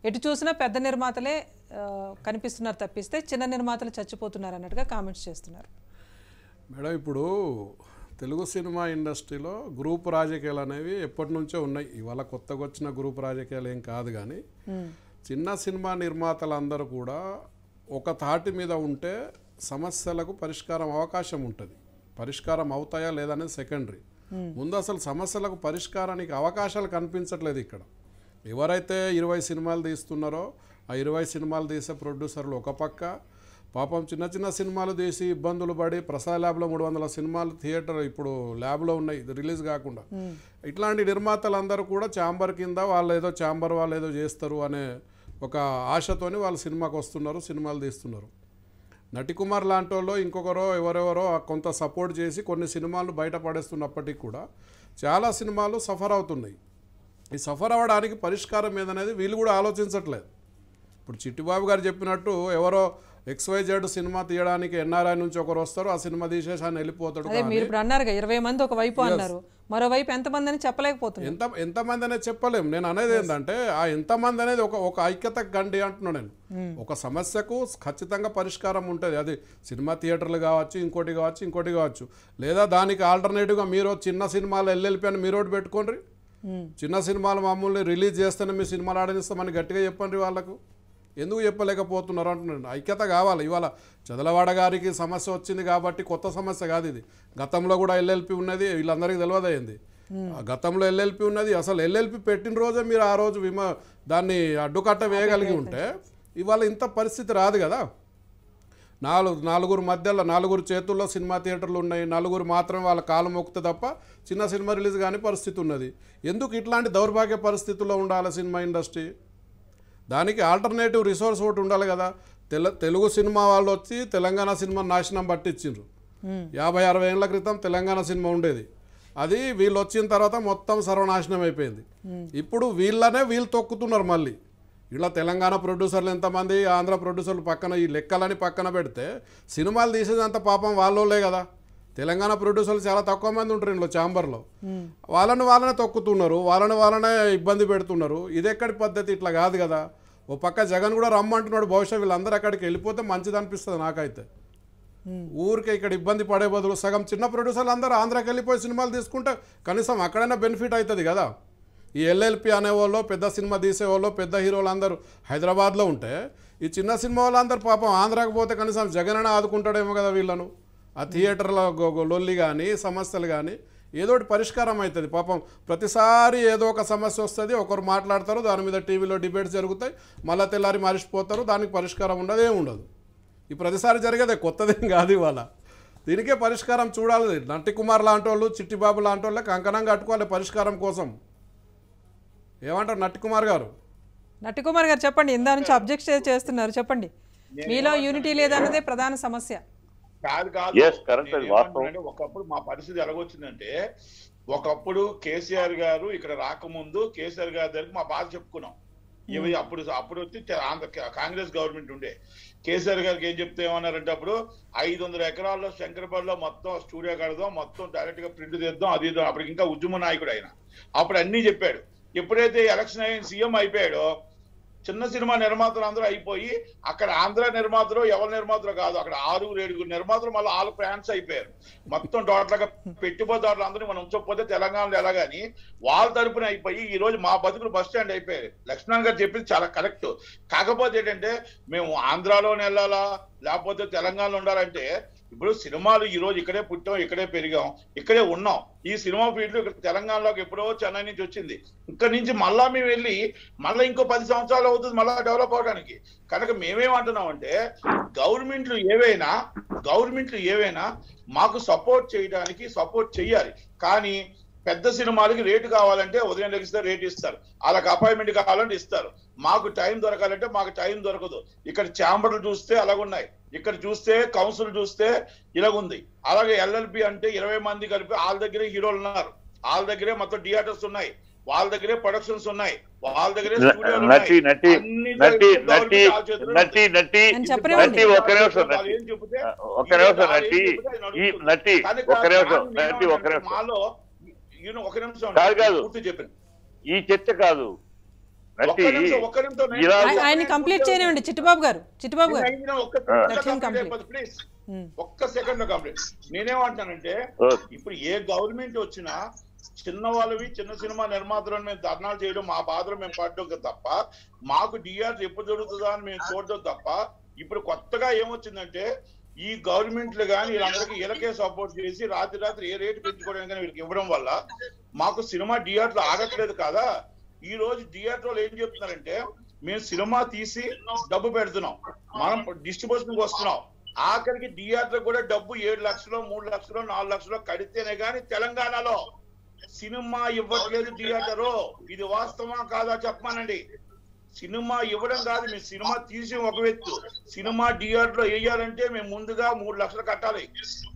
ఎటు చూసినా పెద్ద నిర్మాతలే ఆ, కనిపిస్తున్నారు తప్పిస్తే చిన్న నిర్మాతలు చచ్చిపోతున్నారు అన్నట్టుగా కామెంట్స్ చేస్తున్నారు మేడం ఇప్పుడు తెలుగు సినిమా ఇండస్ట్రీలో గ్రూప్ రాజకీయాలు అనేవి ఎప్పటి నుంచో ఉన్నాయి ఇవాళ కొత్తగా వచ్చిన గ్రూప్ రాజకీయాలు ఏం కాదు కానీ చిన్న సినిమా నిర్మాతలందరూ కూడా ఒక తాటి మీద ఉంటే సమస్యలకు పరిష్కారం అవకాశం ఉంటుంది పరిష్కారం అవుతాయా లేదనేది సెకండరీ ముందు అసలు సమస్యలకు పరిష్కారానికి అవకాశాలు కనిపించట్లేదు ఇక్కడ ఎవరైతే ఇరవై సినిమాలు తీస్తున్నారో ఆ ఇరవై సినిమాలు తీసే ప్రొడ్యూసర్లు ఒక పక్క పాపం చిన్న చిన్న సినిమాలు తీసి ఇబ్బందులు పడి ప్రసాద్ ల్యాబ్లో మూడు వందల సినిమాలు థియేటర్ ఇప్పుడు ల్యాబ్లో ఉన్నాయి ఇది రిలీజ్ కాకుండా ఇట్లాంటి నిర్మాతలందరూ కూడా ఛాంబర్ కింద వాళ్ళు ఏదో ఛాంబర్ వాళ్ళు ఏదో చేస్తారు అనే ఒక ఆశతోని వాళ్ళు సినిమాకి వస్తున్నారు సినిమాలు తీస్తున్నారు నటికుమార్ లాంటి వాళ్ళు ఇంకొకరో ఎవరెవరో కొంత సపోర్ట్ చేసి కొన్ని సినిమాలు బయట పడేస్తున్నప్పటికీ కూడా చాలా సినిమాలు సఫర్ అవుతున్నాయి ఈ సఫర్ అవ్వడానికి పరిష్కారం ఏదనేది వీళ్ళు కూడా ఆలోచించట్లేదు ఇప్పుడు చిట్టిబాబు గారు చెప్పినట్టు ఎవరో ఎక్స్వైజెడ్ సినిమా తీయడానికి ఎన్ఆర్ఐ నుంచి ఒకరు వస్తారు ఆ సినిమా తీసేసి ఆయన వెళ్ళిపోతాడు అదే మీరు ఇప్పుడు అన్నారుగా ఇరవై మంది ఒక వైపు అన్నారు మరోవైపు ఎంతమంది అని చెప్పలేకపోతున్నారు ఎంత ఎంతమంది అనేది చెప్పలేము నేను అనేది ఏంటంటే ఆ ఎంతమంది అనేది ఒక ఒక ఐక్యత గండి అంటున్నాను నేను ఒక సమస్యకు ఖచ్చితంగా పరిష్కారం ఉంటుంది అది సినిమా థియేటర్లు కావచ్చు ఇంకోటి కావచ్చు ఇంకోటి కావచ్చు లేదా దానికి ఆల్టర్నేటివ్గా మీరు చిన్న సినిమాలు ఎల్ఎల్పి అని మీరు ఒకటి పెట్టుకోండి చిన్న సినిమాలు మామూలు రిలీజ్ చేస్తేనే మీ సినిమాలు ఆడనిస్తామని గట్టిగా చెప్పండి వాళ్ళకు ఎందుకు చెప్పలేకపోతున్నారు అంటున్నాను ఐక్యత కావాలి ఇవాళ చదలవాడ గారికి సమస్య వచ్చింది కాబట్టి కొత్త సమస్య కాదు ఇది గతంలో కూడా ఎల్ఎల్పి ఉన్నది వీళ్ళందరికీ తెలియదయింది ఆ గతంలో ఎల్ఎల్పి ఉన్నది అసలు ఎల్ఎల్పి పెట్టిన రోజే మీరు ఆ రోజు విమ దాన్ని అడ్డుకట్ట వేయగలిగి ఉంటే ఇవాళ ఇంత పరిస్థితి రాదు కదా నాలుగు నాలుగురు మధ్యలో నలుగురు చేతుల్లో సినిమా థియేటర్లు ఉన్నాయి నలుగురు మాత్రమే వాళ్ళ కాలు మొక్కితే తప్ప చిన్న సినిమా రిలీజ్ కాని పరిస్థితి ఉన్నది ఎందుకు ఇట్లాంటి దౌర్భాగ్య పరిస్థితుల్లో ఉండాలి సినిమా ఇండస్ట్రీ దానికి ఆల్టర్నేటివ్ రిసోర్స్ ఒకటి ఉండాలి కదా తెల తెలుగు సినిమా వాళ్ళు వచ్చి తెలంగాణ సినిమా నాశనం పట్టించిండ్రు యాభై అరవై ఏళ్ళ క్రితం తెలంగాణ సినిమా ఉండేది అది వీళ్ళు వచ్చిన తర్వాత మొత్తం సర్వనాశనం అయిపోయింది ఇప్పుడు వీళ్ళనే వీళ్ళు తొక్కుతున్నారు మళ్ళీ ఇలా తెలంగాణ ప్రొడ్యూసర్లు ఎంతమంది ఆంధ్ర ప్రొడ్యూసర్లు పక్కన ఈ లెక్కలని పక్కన పెడితే సినిమాలు తీసేదంత పాపం వాళ్ళోలే కదా తెలంగాణ ప్రొడ్యూసర్లు చాలా తక్కువ మంది ఉంటారు ఇంట్లో ఛాంబర్లో వాళ్ళని వాళ్ళనే తొక్కుతున్నారు వాళ్ళని వాళ్ళనే ఇబ్బంది పెడుతున్నారు ఇది ఎక్కడి పద్ధతి ఇట్లా కాదు కదా ఓ పక్క జగన్ కూడా రమ్మంటున్నాడు బహుశా వీళ్ళందరూ అక్కడికి వెళ్ళిపోతే మంచిది అనిపిస్తుంది నాకైతే ఊరికే ఇక్కడ ఇబ్బంది పడే బదులు సగం చిన్న ప్రొడ్యూసర్లు అందరూ ఆంధ్రాకి వెళ్ళిపోయి సినిమాలు తీసుకుంటే కనీసం అక్కడైనా బెనిఫిట్ అవుతుంది కదా ఈ ఎల్ఎల్పి అనేవాళ్ళు పెద్ద సినిమా తీసేవాళ్ళు పెద్ద హీరోలు అందరూ హైదరాబాద్లో ఉంటే ఈ చిన్న సినిమా వాళ్ళందరూ పాపం ఆంధ్రాకి పోతే కనీసం జగన్ అయినా ఆదుకుంటాడేమో కదా వీళ్ళను ఆ థియేటర్ల గొ- గొ- లొల్లి కానీ సమస్యలు కానీ ఏదో ఒకటి పరిష్కారం అవుతుంది పాపం ప్రతిసారి ఏదో ఒక సమస్య వస్తుంది ఒకరు మాట్లాడతారు దాని మీద టీవీలో డిబేట్స్ జరుగుతాయి మళ్ళీ తెల్లారి మరిచిపోతారు దానికి పరిష్కారం ఉండదు ఏమి ఉండదు ఈ ప్రతిసారి జరిగేదే కొత్తదేం కాదు ఇవాళ దీనికే పరిష్కారం చూడాలి నంటి కుమార్ లాంటి వాళ్ళు చిట్టిబాబు లాంటి వాళ్ళకి కంకణం కట్టుకోవాలి పరిష్కారం కోసం ఏమంటారు నట్టి కుమార్ గారు నట్టికుమార్ గారు చెప్పండి ఇందా నుంచి అబ్జెక్ట్ చేస్తున్నారు చెప్పండి మీలో యూనిటీ లేదన్నదే ప్రధాన సమస్య కాదు కాదు Yes, correct, అది నేను వాస్తవం. ఏమంటున్నానంటే ఒకప్పుడు మా పరిస్థితి ఎలాగొచ్చిందంటే ఒకప్పుడు కేసీఆర్ గారు ఇక్కడ రాకముందు కేసీఆర్ గారి దగ్గరికి మా బాధ చెప్పుకున్నాం ఇవి అప్పుడు అప్పుడు వచ్చి చ- ఆంధ్ర కాంగ్రెస్ గవర్నమెంట్ ఉండే కేసీఆర్ గారికి ఏం చెప్తే ఏమన్నారంటే అప్పుడు ఐదు వందల ఎకరాల్లో శంకరపల్లిలో మొత్తం స్టూడియో కడదాం మొత్తం డైరెక్ట్ గా ప్రింట్ తీద్దాం అది ఇది. అప్పుడు ఇంకా ఉద్యమ నాయకుడు ఆయన అప్పుడు అన్ని చెప్పాడు ఎప్పుడైతే ఎలక్షన్ అయిన సీఎం అయిపోయాడో చిన్న సినిమా నిర్మాతలు అందరూ అయిపోయి అక్కడ ఆంధ్ర నిర్మాతలు ఎవరి నిర్మాతలు కాదు అక్కడ ఆరుగురు ఏడుగురు నిర్మాతలు మళ్ళీ ఆల్ ఫ్యాన్స్ అయిపోయారు మొత్తం టోటల్గా పెట్టుబడిదారులు అందరూ మనం ఉంచకపోతే తెలంగాణలో ఎలాగని వాళ్ళ తరపున అయిపోయి ఈ రోజు మా బతుకులు బస్ స్టాండ్ అయిపోయారు లక్ష్మణ్ గారు చెప్పింది చాలా కరెక్ట్ కాకపోతే ఏంటంటే మేము ఆంధ్రాలోనే వెళ్ళాలా లేకపోతే తెలంగాణలో ఉండాలంటే ఇప్పుడు సినిమాలు ఈ రోజు ఇక్కడే పుట్టాం ఇక్కడే పెరిగాం ఇక్కడే ఉన్నాం ఈ సినిమా ఫీల్డ్ ఇక్కడ తెలంగాణలోకి ఎప్పుడో చెన్నై నుంచి వచ్చింది ఇక్కడ నుంచి మళ్ళా మేము వెళ్ళి మళ్ళీ ఇంకో పది సంవత్సరాలు అవుతుంది మళ్ళా డెవలప్ అవడానికి కనుక మేమేమంటున్నామంటే గవర్నమెంట్లు ఏవైనా గవర్నమెంట్లు ఏవైనా మాకు సపోర్ట్ చేయడానికి సపోర్ట్ చేయాలి కానీ పెద్ద సినిమాలకి రేటు కావాలంటే ఉదయం లెగిస్తే రేట్ ఇస్తారు వాళ్ళకి అపాయింట్మెంట్ కావాలంటే ఇస్తారు మాకు టైం దొరకాలంటే మాకు టైం దొరకదు ఇక్కడ ఛాంబర్లు చూస్తే అలాగున్నాయి ఇక్కడ చూస్తే కౌన్సిల్ చూస్తే ఇలాగుంది అలాగే ఎల్ఎల్బి అంటే ఇరవై మంది కలిపి వాళ్ళ దగ్గరే హీరోలు ఉన్నారు వాళ్ళ దగ్గరే మొత్తం థియేటర్స్ ఉన్నాయి వాళ్ళ దగ్గరే ప్రొడక్షన్స్ ఉన్నాయి వాళ్ళ దగ్గరే స్టూడియోలు నటి ఉన్నాయి. నటి అన్ని నటి గవర్నమెంట్ నటి వాళ్ళ చేతిలో నటి ఉంటాయి. నటి నేను చెప్పనివ్వండి. నటి ఒక్క నిమిషం వాళ్ళు నటి ఏం చెబితే ఒక్క నిమిషం నటి ఈ నటి కనుక ఒక్క నిమిషం దాన్ని నటి ఒక్క ఏమంటానంటే నిమిషం మాలో ఈయన ఒక నిమిషం కాదు, కాదు. పూర్తి చెప్పాను ఈ చర్చ కాదు ఒక్క నిమిషం, ఒక్క నిమిషం, నేను- ఇలా- ఆయ- ఆయన్ని కంప్లీట్ చేయనివ్వండి చిట్టుబాబు గారు చిట్టుబాబు గారు నేను ఒక్క ఆ. Let him second complete. Please um. ఒక్క సెకండ్ లో కంప్లీట్ నేనేమంటానంటే ఓకే. ఇప్పుడు ఏ గవర్నమెంట్ వచ్చినా చిన్న వాళ్ళవి చిన్న సినిమా నిర్మాతలను మేము ధర్నాలు చేయడం మా బాధలు మేము పడడం తప్ప మాకు డిఆర్ ఎప్పుడు దొరుకుతుందా అని మేము చూడడం తప్ప ఇప్పుడు కొత్తగా ఏమొచ్చిందంటే ఈ గవర్నమెంట్లు కానీ వీళ్ళందరికీ వీళ్ళకే సపోర్ట్ చేసి రాత్రి రాత్రి ఏ రేటు పెంచుకోవడానికి కానీ వీళ్ళకి ఇవ్వడం వల్ల మాకు సినిమా థియేటర్ ఆగట్లేదు కదా ఈ రోజు థియేటర్ ఏం చెప్తున్నారంటే మేము సినిమా తీసి డబ్బు పెడుతున్నాం మనం డిస్ట్రిబ్యూషన్ వస్తున్నాం ఆఖరికి థియేటర్ కూడా డబ్బు ఏడు లక్షలు మూడు లక్షలు నాలుగు లక్షలు కడితేనే గాని తెలంగాణలో సినిమా ఇవ్వట్లేదు థియేటరు ఇది వాస్తవా కాదా చెప్పమానండి సినిమా ఇవ్వడం కాదు మేము సినిమా తీసి ఒక వ్యక్తి సినిమా థియేటర్ లో వేయాలంటే మేము ముందుగా మూడు లక్షలు కట్టాలి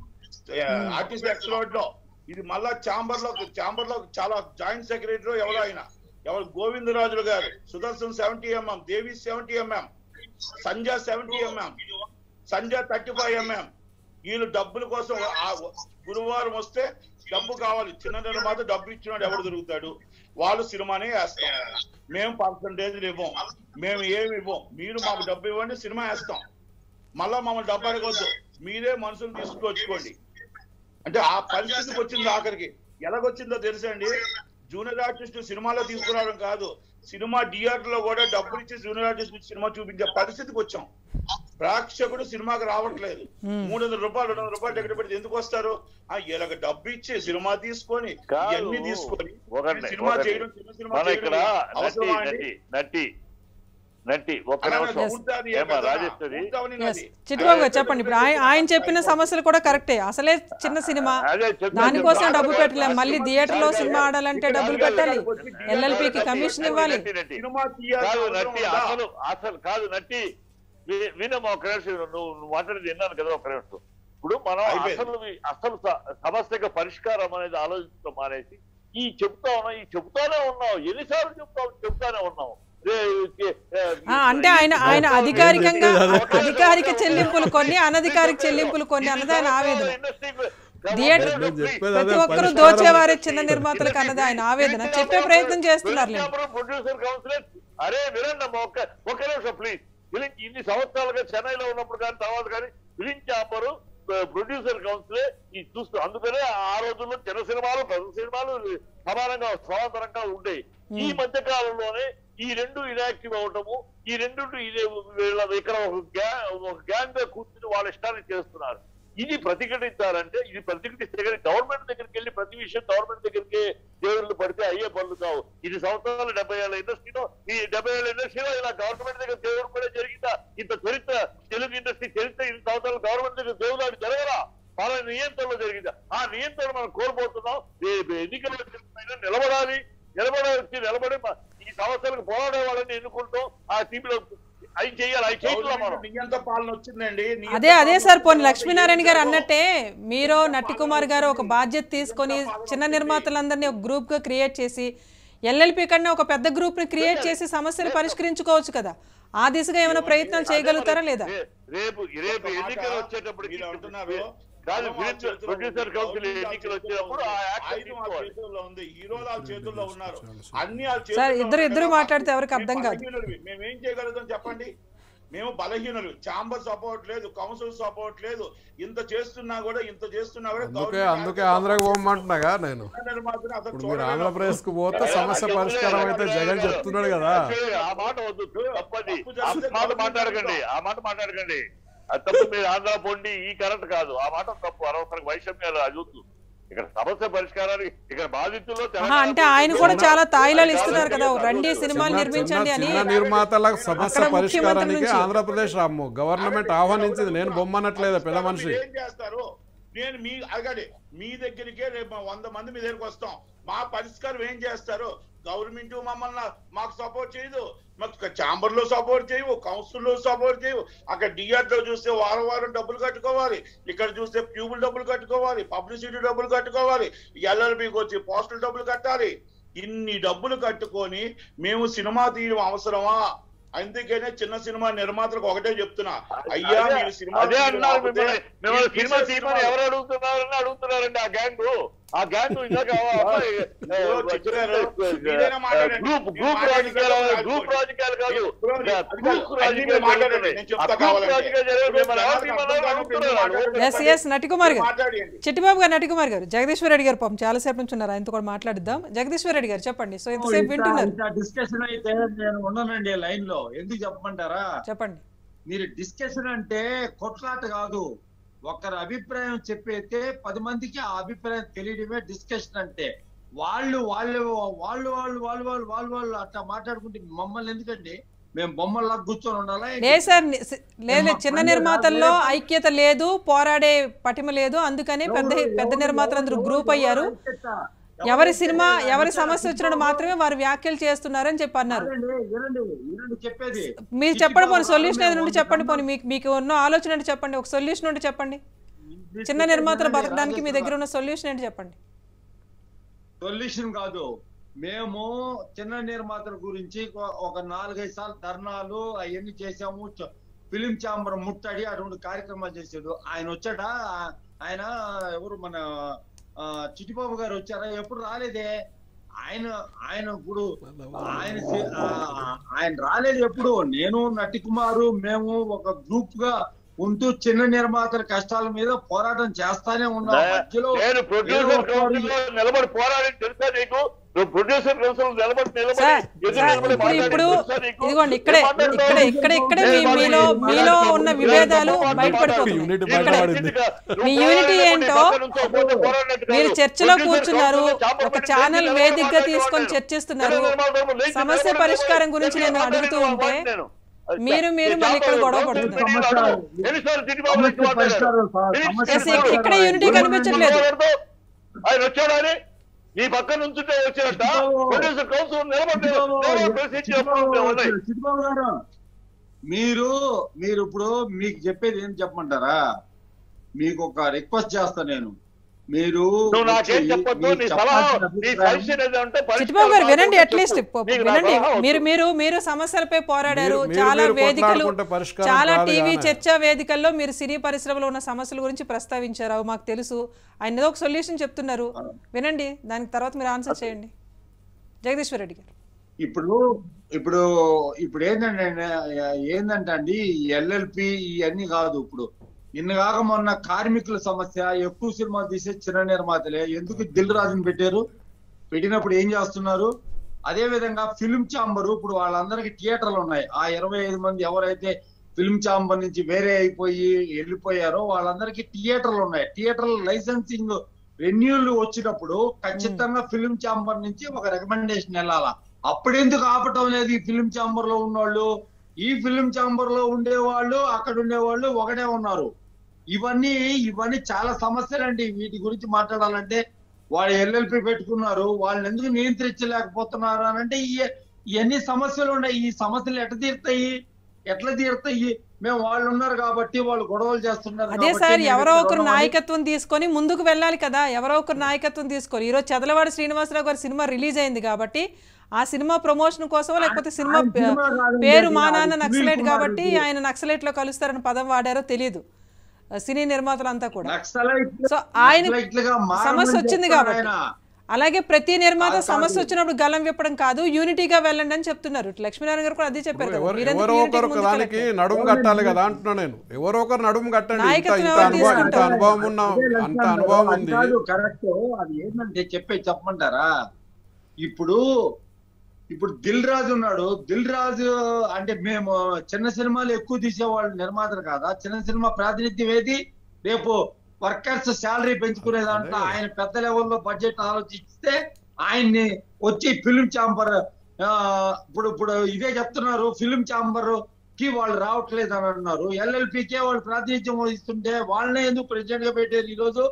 ఆర్టీసీ ఎక్స్ రోడ్ లో ఇది మళ్ళా చాంబర్ లో చాంబర్ లో చాలా జాయింట్ సెక్రటరీ ఎవరో ఆయన ఎవరు గోవిందరాజులు గారు Sudarshan seventy MM Devi seventy MM Sanjay seventy MM Sanjay thirty five MM వీళ్ళు డబ్బుల కోసం ఆ గురువారం వస్తే డబ్బు కావాలి చిన్న నిర్మాత డబ్బు ఇచ్చినాడు ఎవడు దొరుకుతాడు వాళ్ళు సినిమానే వేస్తాం మేము పర్సంటేజ్ ఇవ్వం మేము ఏమి ఇవ్వం మీరు మాకు డబ్బు ఇవ్వండి సినిమా వేస్తాం మళ్ళా మమ్మల్ని డబ్బు అడగవద్దు మీరే మనుషులు తీసుకొచ్చుకోండి అంటే ఆ పరిస్థితికి వచ్చింది ఆఖరికి ఎలాగొచ్చిందో తెలుసండి జూనియర్ ఆర్టిస్ట్ సినిమాలో తీసుకురావడం కాదు సినిమా థియేటర్ లో కూడా డబ్బులు ఇచ్చి జూనియర్ ఆర్టిస్ట్ సినిమా చూపించే పరిస్థితికి వచ్చాం ప్రేక్షకుడు సినిమాకి రావట్లేదు మూడు వందల రూపాయలు రెండు వందల రూపాయలు టికెట్ పెడితే ఎందుకు వస్తారు ఆ వీళ్ళకి డబ్బు ఇచ్చి సినిమా తీసుకొని కాదు. ఇవన్నీ తీసుకొని ఒకటి, సినిమా ఒకటి. చేయడం చిన్న సినిమా మన చేయడం ఇక్కడ నటి అవసరమా అండి? నటి నటి నటి ఒక్క అలానే నిమిషం పూర్తవని ఏమా కదా, రాజేశ్వరి పూర్తవని Yes. నది. చిట్టుబాబు గారు చెప్పండి ఇప్పుడు ఆయన ఆయన చెప్పిన సమస్యలు కూడా కరెక్టే అసలే చిన్న సినిమా అదే చెప్తా, దానికోసం చెప్తా. డబ్బు పెట్టలేం మళ్ళీ థియేటర్ లో సినిమా ఆడాలంటే డబ్బులు పెట్టాలి ఎల్ఎల్పికి కమిషన్ ఇవ్వాలి నటి, నటి. సినిమా తీయాల్సిన కాదు అవసరం నటి ఉందా? అసలు అసలు కాదు నటి వి- వినమ్మా ఒక నిమిషం నువ్వు నువ్వు మాట్లాడేది విన్నాను కదా ఒక నిమిషం ఇప్పుడు మనం అయిపోయింది. అసలు వి- అసలు స- సమస్యకు పరిష్కారం అనేది ఆలోచించడం మానేసి ఈ చెప్తా ఉన్నాం ఈ చెప్తానే ఉన్నాం ఎన్నిసార్లు చెప్తాం చెప్తానే ఉన్నాం రే- ఏ- ఏ- ఆ, అంటే ఆయన ఆయన అధికారికంగా అధికారిక చెల్లింపులు కొన్ని అనధికారిక చెల్లింపులు కొన్ని అన్నది ఆయన ఆవేదన థియేటర్ నేను చెప్పేది ప్రతి అదే ఒక్కరు పరిష్కారం దోచేవారే చిన్న నిర్మాతలకు అన్నది ఆయన ఆవేదన చెప్పే ప్రయత్నం చేస్తున్నారు ప్రొడ్యూసర్ కౌన్సిలర్ అరే వినండి అమ్మా ఒక్క ఒక్క నిమిషం ప్లీజ్ ఫిలిం ఇన్ని సంవత్సరాలుగా చెన్నైలో ఉన్నప్పుడు కానీ తర్వాత కానీ ఫిలిం చాంబరు ప్రొడ్యూసర్ కౌన్సిలే ఈ చూస్తూ అందుకనే ఆ రోజుల్లో చిన్న సినిమాలు పెద్ద సినిమాలు సమానంగా సమాంతరంగా ఉండేవి ఈ మధ్య కాలంలోనే ఈ రెండు ఇనాక్టివ్ అవటము ఈ రెండు ఇదే వీళ్ళ ఇక్కడ ఒక గ్యా ఒక గ్యాంగ్ గా కూర్చుని వాళ్ళ ఇష్టాన్ని చేస్తున్నారు ఇది ప్రతిఘటించాలంటే ఇది ప్రతిఘటిస్తే కానీ గవర్నమెంట్ దగ్గరికి వెళ్ళి ప్రతి విషయం గవర్నమెంట్ దగ్గరికి దేవుళ్ళు పడితే అయ్యే పనులు కావు ఇది సంవత్సరాలు డెబ్బై ఏళ్ళ ఇండస్ట్రీలో ఈ డెబ్బై ఏళ్ళ ఇండస్ట్రీలో ఇలా గవర్నమెంట్ దగ్గర దేవుడు పడే జరిగిందా ఇంత చరిత్ర తెలుగు ఇండస్ట్రీ చరిత్ర ఇన్ని సంవత్సరాలు గవర్నమెంట్ దగ్గర దేవుడు జరగరా వాళ్ళ నియంత్రణలో జరిగిందా ఆ నియంత్రణ మనం కోల్పోతున్నాం రేపు ఎన్నికల పైన నిలబడాలి నిలబడాలి నిలబడి మ- ఈ సమస్యలకు పోరాడే వాళ్ళని ఎన్నుకుంటాం ఆ టీంలో అవి చేయాలి అవి చేయట్లా మనం నియంత పాలన వచ్చిందండి నియంత అదే అదే పాలన సార్ పోనీ వచ్చింది. లక్ష్మీనారాయణ గారు అన్నట్టే మీరు నట్టి కుమార్ గారు ఒక బాధ్యత తీసుకొని చిన్న నిర్మాతలందరినీ ఒక గ్రూప్ గా క్రియేట్ చేసి ఎల్ఎల్పి కన్నా ఒక పెద్ద గ్రూప్ ని క్రియేట్ చేసి సమస్యలు పరిష్కరించుకోవచ్చు కదా ఆ దిశగా ఏమైనా ప్రయత్నాలు చేయగలుగుతారా లేదా రే- రేపు రేపు ఒక మాట ఎన్నికలు వచ్చేటప్పటికి వీళ్ళు అంటున్నారు, కాదు మనం వాళ్ళ చేతుల్లో ప్రొడ్యూసర్ ఉంది, కౌన్సిల్ గవర్నమెంట్ ఎన్నికలు వాళ్ళ చేతుల్లో వచ్చినప్పుడు ఆ ఉంది, యాక్షన్ ఆయుధం వాళ్ళ తీసుకోవాలి చేతుల్లో ఉంది హీరోలు వాళ్ళ చేతుల్లో ఉన్నారు అన్ని వాళ్ళ సార్ చేతుల్లో ఇద్దరు ఉన్నాయి ఇద్దరు కదా. మాట్లాడితే ఎవరికి అర్థం మేము కాదు బలహీనులవి. మేము ఏం చేయగలుగుతాం చెప్పండి మేము బలహీనులు చాంబర్ సపోర్ట్ లేదు కౌన్సిల్ సపోర్ట్ లేదు ఇంత చేస్తున్నా కూడా ఇంత చేస్తున్నా కూడా అందుకే గవర్నమెంట్ అందుకే ఆర్థిక ఆంధ్రాకి పోమంటున్నాగా నేను నిర్మాతని అసలు ఇప్పుడు మీరు చూడలేదు. ఆంధ్రప్రదేశ్కి పోతే సమస్య పరిష్కారం అయితే జగన్ చెప్తున్నాడు కదా ఆ మాట వద్దు తప్పది తప్పు ఆ జరిగితే మాట గవర్నమెంట్ మాట్లాడకండి ఆ మాట మాట్లాడకండి అది తప్పు మీరు ఆంధ్ర పొండి ఈ కరెక్ట్ కాదు ఆ మాట తప్పు అనవసరం వైషమ్యాలు అది వద్దు ఇక్కడ సమస్య పరిష్కారానికి ఇక్కడ బాధితుల్లో ఆహా, అంటే ఆయన కూడా చాలా తాయిలాలు ఇస్తున్నారు కదా రండి సినిమాలు చిన్న- నిర్మించండి అని చిన్న నిర్మాతల సమస్య అక్కడ ముఖ్యమంత్రి పరిష్కారానికి నుంచి. ఆంధ్రప్రదేశ్ రాము గవర్నమెంట్ ఆహ్వానించింది నేను బొమ్మనట్లేదు పెద్ద మనిషి మీరు ఏం చేస్తారు నేను మీ అడగండి మీ దగ్గరికే రేపు మా వంద మంది మీ దగ్గరికి వస్తాం మా పరిష్కారం ఏం చేస్తారు గవర్నమెంట్ మమ్మల్ని మాకు సపోర్ట్ చేయదు మాకు చాంబర్ లో సపోర్ట్ చేయవు కౌన్సిల్ లో సపోర్ట్ చేయవు అక్కడ డిఆర్ లో చూస్తే వారం వారం డబ్బులు కట్టుకోవాలి ఇక్కడ చూస్తే ట్యూబుల్ డబ్బులు కట్టుకోవాలి పబ్లిసిటీ డబ్బులు కట్టుకోవాలి ఎల్ఎల్బికి వచ్చి పోస్టల్ డబ్బులు కట్టాలి ఇన్ని డబ్బులు కట్టుకొని మేము సినిమా తీయడం అవసరమా అందుకనే చిన్న సినిమా నిర్మాతలకు ఒకటే చెప్తున్నా అయ్యా అదే- మీరు సినిమా అదే అన్నారు తీయకపోతే మిమ్మల్ని మిమ్మల్ని మీరు సినిమా తీసే తీయమని ఎవరు అడుగుతున్నారని అడుగుతున్నారండి ఆ గ్యాంగ్ ఆ గ్యాంగ్ ఇందాక ఆ అమ్మాయి, ఏ, ఎవరో చెప్పారు. మీరైనా మాట్లాడండి. గ్రూప్ నేను గ్రూప్ మాట్లాడిన రాజకీయాలు తర్వాత గ్రూప్ రాజకీయాలు కాదు ఇప్పుడు అది కాదు. గ్రూప్ అన్ని మీరు రాజకీయాలు మాట్లాడండి. జరుగుతున్నాయి. నేను చెప్తా ఆ గ్రూప్ కావాలంటే. రాజకీయాలు జరిగే ఇప్పుడు మిమ్మల్ని ఎవరు తీయమన్నారు జనాలకు అడుగుతున్నారు అర్థం ఎస్ ఎస్ నటికుమార్ గారు మాట్లాడండి చిట్టిబాబు గారు నటికుమార్ గారు జగదీశ్వర్ రెడ్డి గారు పాపం చాలాసేపు నుంచి ఉన్నారు ఆయనతో కూడా మాట్లాడిద్దాం జగదీశ్వర్ రెడ్డి గారు చెప్పండి సో ఎంతసేపు వింటున్నారు డిస్కషన్ అయితే నేను ఉన్నానండి లైన్ లో ఎందుకు చెప్పమంటారా చెప్పండి మీరు డిస్కషన్ అంటే కొట్లాట కాదు ఒకరి అభిప్రాయం చెప్పైతే పది మందికి ఆ అభిప్రాయం తెలియడమే డిస్కషన్ అంటే వాళ్ళు వాళ్ళు వాళ్ళు వాళ్ళు వాళ్ళు వాళ్ళు వాళ్ళు వాళ్ళు అట్లా మాట్లాడుకుంటే మమ్మల్ని ఎందుకండి మేము బొమ్మల్లా కూర్చొని ఉండాలా ఏంటి? లేదు సార్ ని- సి- లేదు లేదు చిన్న పని నిర్మాతల్లో రాదు. ఐక్యత లేదు పోరాడే పటిమ లేదు అందుకనే పెద్ద ఎవరు- పెద్ద ఎవరు- నిర్మాతలందరూ ఎవరు- గ్రూప్ అయ్యారు ఎవరు- ఎవరి సినిమా ఎవరు- ఎవరి సమస్య వచ్చినప్పుడు మాత్రమే వారు వ్యాఖ్యలు చేస్తున్నారని చెప్పి అన్నారు కాదండి, వినండి వినండి చెప్పేది మీరు చెప్పండి పోనీ చిట్టిబాబు సొల్యూషన్ గారు ఏది నుండి మేము చెప్పండి పోనీ మీకు మీకు ఉన్న ఆలోచన ఏంటి చెప్పండి ఒక సొల్యూషన్ ఉంటే చెప్పండి చిన్న నిర్మాతలు బతకడానికి మీ దగ్గర ఉన్న సొల్యూషన్ ఏంటి చెప్పండి సొల్యూషన్ కాదు మేము చిన్న నిర్మాతల గురించి ఒక- ఒక నాలుగైదు సార్లు ధర్నాలు అవన్నీ చేసాము చ- ఫిలిం ఛాంబర్ ముట్టడి అటువంటి కార్యక్రమాలు చేసాడు ఆయన వచ్చాడా ఆ- ఆయన ఎవరు మన ఆ, చిట్టిబాబు గారు వచ్చారా ఎప్పుడు రాలేదే ఆయన ఆయన ఇప్పుడు ఆయన సి- ఆ, ఆయన రాలేదు ఎప్పుడు నేను నటి కుమారు మేము ఒక గ్రూప్ గా ఉంటూ చిన్న నిర్మాతల కష్టాల మీద పోరాటం చేస్తానే ఉన్నాం మధ్యలో నేను ఏదో ప్రొడ్యూసర్ ఒక కౌన్సిల్ లో నిలబడి పోరాడి తెలుసా నీకు నువ్వు ప్రొడ్యూసర్ కౌన్సిల్ నిలబడి నిలబడి సార్, ఎదురు సార్, నిలబడి ఇప్పుడు మాట్లాడి ఇప్పుడు తెలుసా నీకు? ఇదిగోండి ఇక్కడే ఏం మాట్లాడతావు? ఇక్కడే ఇక్కడే ఇక్కడే మీ నేను మీలో మాట్లాడి- మీలో ఉన్న విభేదాలు నేను బయటపడిపోతున్నాయి యూనిట్ నీకు ఇక్కడే బయటపడింది. నువ్వు మీ పోరాడే యూనిటీ నీ ఏంటో పక్కన నుంచో పోతే పోరాడినట్టు కాదు. మీరు చర్చలో ప్రొడ్యూసర్ కూర్చున్నారు కౌన్సిల్ చాంబర్ ఒక పెట్టి ఛానల్ నిలబడి వేదికగా మాట్లాడే తీసుకొని వాడిని. చర్చిస్తున్నారు చిన్న నిర్మాతలు లేచి సమస్య నిలబడి పరిష్కారం గురించి నేను నేను అడుగుతూ మాట్లాడిన ఉంటే వాడిని నేను. మీరు మీరు ఈ మళ్ళీ ఇక్కడ చాంబర్ గొడవ కౌన్సిల్ పడుతున్నారు. మీటింగ్లో అడుగు. ఎన్నిసార్లు చిట్టిబాబు గురించి సమస్య మాట్లాడారు? పరిష్కారం సార్, ఎన్ని- సమస్య ఎస్, ఇక్క- ఇక్కడే యూనిటీ కనిపించట్లేదు ఆయన వచ్చాడని నీ పక్కన నుంచుంటే వచ్చినట్ట ప్రొడ్యూసర్ కౌన్సిల్ నిలబడి నిలబడి ప్రశ్నించి అప్పుడు ఉన్నాయి చిట్టుబాబు గారు మీరు మీరు ఇప్పుడు మీకు చెప్పేది ఏం చెప్పమంటారా మీకు ఒక రిక్వెస్ట్ చేస్తా నేను మీరు నువ్వు నాకేం వచ్చి చెప్పొద్దు మీరు నీ సలహా చెప్పాల్సిన నీ అభిప్రాయం- సజెషన్ ఏదో ఉంటే చిట్టుబాబు గారు వినండి అట్లీస్ట్ నీకు నా వినండి సలహా వద్దు. మీరు మీరు మీరు సమస్యలపై పోరాడారు మీరు- చాలా మీరు వేదికలు కొట్లాడుకుంటే పరిష్కారం చాలా కాదు టీవీ కానీ. చర్చా వేదికల్లో మీరు సినీ పరిశ్రమలో ఉన్న సమస్యల గురించి ప్రస్తావించారు అవి మాకు తెలుసు ఆయన ఏదో ఒక సొల్యూషన్ చెప్తున్నారు వినండి దానికి తర్వాత మీరు ఆన్సర్ చేయండి జగదీశ్వర్ రెడ్డి గారు ఇప్పుడు ఇప్పుడు ఇప్పుడు ఏంటంటే ఏంటంటే అండి ఎల్ఎల్పి ఇవన్నీ కాదు ఇప్పుడు నిన్న కాక మొన్న కార్మికుల సమస్య ఎక్కువ సినిమా తీసే చిన్న నిర్మాతలే ఎందుకు దిల్ రాజుని పెట్టారు పెట్టినప్పుడు ఏం చేస్తున్నారు అదే విధంగా ఫిల్మ్ ఛాంబర్ ఇప్పుడు వాళ్ళందరికీ థియేటర్లు ఉన్నాయి ఆ ఇరవై ఐదు మంది ఎవరైతే ఫిల్మ్ ఛాంబర్ నుంచి వేరే అయిపోయి వెళ్ళిపోయారో వాళ్ళందరికీ థియేటర్లు ఉన్నాయి థియేటర్ లైసెన్సింగ్ రెన్యూల్ వచ్చినప్పుడు ఖచ్చితంగా ఫిల్మ్ ఛాంబర్ నుంచి ఒక రికమెండేషన్ వెళ్ళాలా అప్పుడెందుకు ఆపటం లేదు ఈ ఫిల్మ్ ఛాంబర్ లో ఉన్నోళ్ళు ఈ ఫిల్మ్ ఛాంబర్ లో ఉండేవాళ్ళు అక్కడ ఉండేవాళ్ళు ఒకటే ఉన్నారు ఇవన్నీ ఇవన్నీ చాలా సమస్యలండి వీటి గురించి మాట్లాడాలంటే వాళ్ళు ఎల్ఎల్పి పెట్టుకున్నారు వాళ్ళని ఎందుకు నియంత్రించలేకపోతున్నారు అని అంటే ఈ- ఇవన్నీ సమస్యలు ఉన్నాయి ఈ సమస్యలు ఎట్లా తీరుతాయి ఎట్లా తీరుతాయి మేము వాళ్ళు ఉన్నారు కాబట్టి వాళ్ళు గొడవలు చేస్తున్నారు అదే కాబట్టి సార్ మేము ఎవరో ఇక్కడ ఒకరు ఉన్నామని- నాయకత్వం తీసుకొని ముందుకు వెళ్ళాలి కదా ఎవరో ఒకరు నాయకత్వం తీసుకొని ఈరోజు చదలవాడి శ్రీనివాసరావు గారి సినిమా రిలీజ్ అయింది కాబట్టి ఆ సినిమా ప్రమోషన్ కోసమో లేకపోతే సినిమా ఆయన సినిమా కాదండి, పేరు అది మా నాన్న సునీల్ నక్సలైట్ కుమార్ కాబట్టి రెడ్డి. ఆయన నక్సలైట్ లో కలుస్తారని పదం వాడారో తెలియదు సినీ నిర్మాతలంతా కూడా నక్సలైట్లు- సో ఆయన నక్సలైట్లుగా మారమని సమస్య వచ్చింది చెప్తారు కాబట్టి ఆయన. అలాగే ప్రతి నిర్మాత కాదు, కాదు. సమస్య వచ్చినప్పుడు గలం విప్పడం కాదు యూనిటీగా వెళ్ళండి అని చెప్తున్నారు ఇటు లక్ష్మీనారాయణ గారు కూడా అదే చెప్పారు కదా. ఎవరు మీరెందుకు ఎవరో unity కి ఒకరు ముందుకు దానికి వెళ్ళట్లేదు? నడుము కట్టాలి కదా అంటున్నా నేను ఎవరో ఒకరు నడుము కట్టండి ఇంత నాయకత్వం ఇంత ఎవరు అనుభవం ఇంత తీసుకుంటారు? అనుభవం ఉన్న అదే అంత లక్ష్మణ్ అనుభవం గారు, ఉంది అది కాదు కరెక్ట్ అది ఏంటంటే చెప్పే చెప్పమంటారా ఇప్పుడు ఇప్పుడు దిల్ రాజు ఉన్నాడు దిల్ రాజు అంటే మేము చిన్న సినిమాలు ఎక్కువ తీసేవాళ్ళు నిర్మాతలు కాదా చిన్న సినిమా ప్రాతినిధ్యం ఏది రేపు వర్కర్స్ శాలరీ పెంచుకునే దాంట్లో అదే. ఆయన పెద్ద లెవెల్లో బడ్జెట్ ఆలోచిస్తే ఆయన్ని వచ్చి ఫిల్మ్ ఛాంబర్ ఇప్పుడు ఇప్పుడు ఇదే చెప్తున్నారు ఫిల్మ్ ఛాంబర్ కి వాళ్ళు రావట్లేదు అని అన్నారు ఎల్ఎల్పికే వాళ్ళు ప్రాతినిధ్యం వహిస్తుంటే వాళ్ళనే ఎందుకు ప్రెసిడెంట్ గా పెట్టారు ఈ రోజు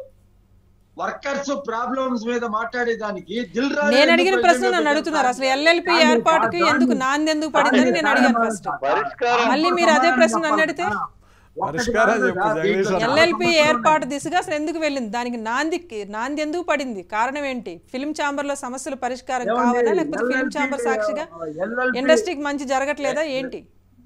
వర్కర్స్ ప్రాబ్లమ్స్ మీద మాట్లాడేదానికి దిల్ రాజు నేను ఎందుకు అడిగిన president ప్రశ్న గా నన్ను పెట్టారు? అడుగుతున్నారు అసలు ఎల్ఎల్పి దాన్ని- ఏర్పాటుకి దాన్ని- ఎందుకు నాంది ఎందుకు పడిందని నేను అడిగాను ఫస్ట్ పరిష్కారం మళ్ళీ మీరు అదే ప్రశ్న నన్ను అడిగితే పరిష్కారం చెప్పు జగదీష్ అన్న. ఎల్ఎల్పి ఏర్పాటు దిశగా అసలు ఎందుకు వెళ్ళింది దానికి నాంది నాంది ఎందుకు పడింది కారణం ఏంటి ఫిల్మ్ ఛాంబర్ లో సమస్యలు పరిష్కారం కావాలా లేకపోతే ఫిల్మ్ ఛాంబర్ సాక్షిగా ఇండస్ట్రీకి మంచి జరగట్లేదా ఏంటి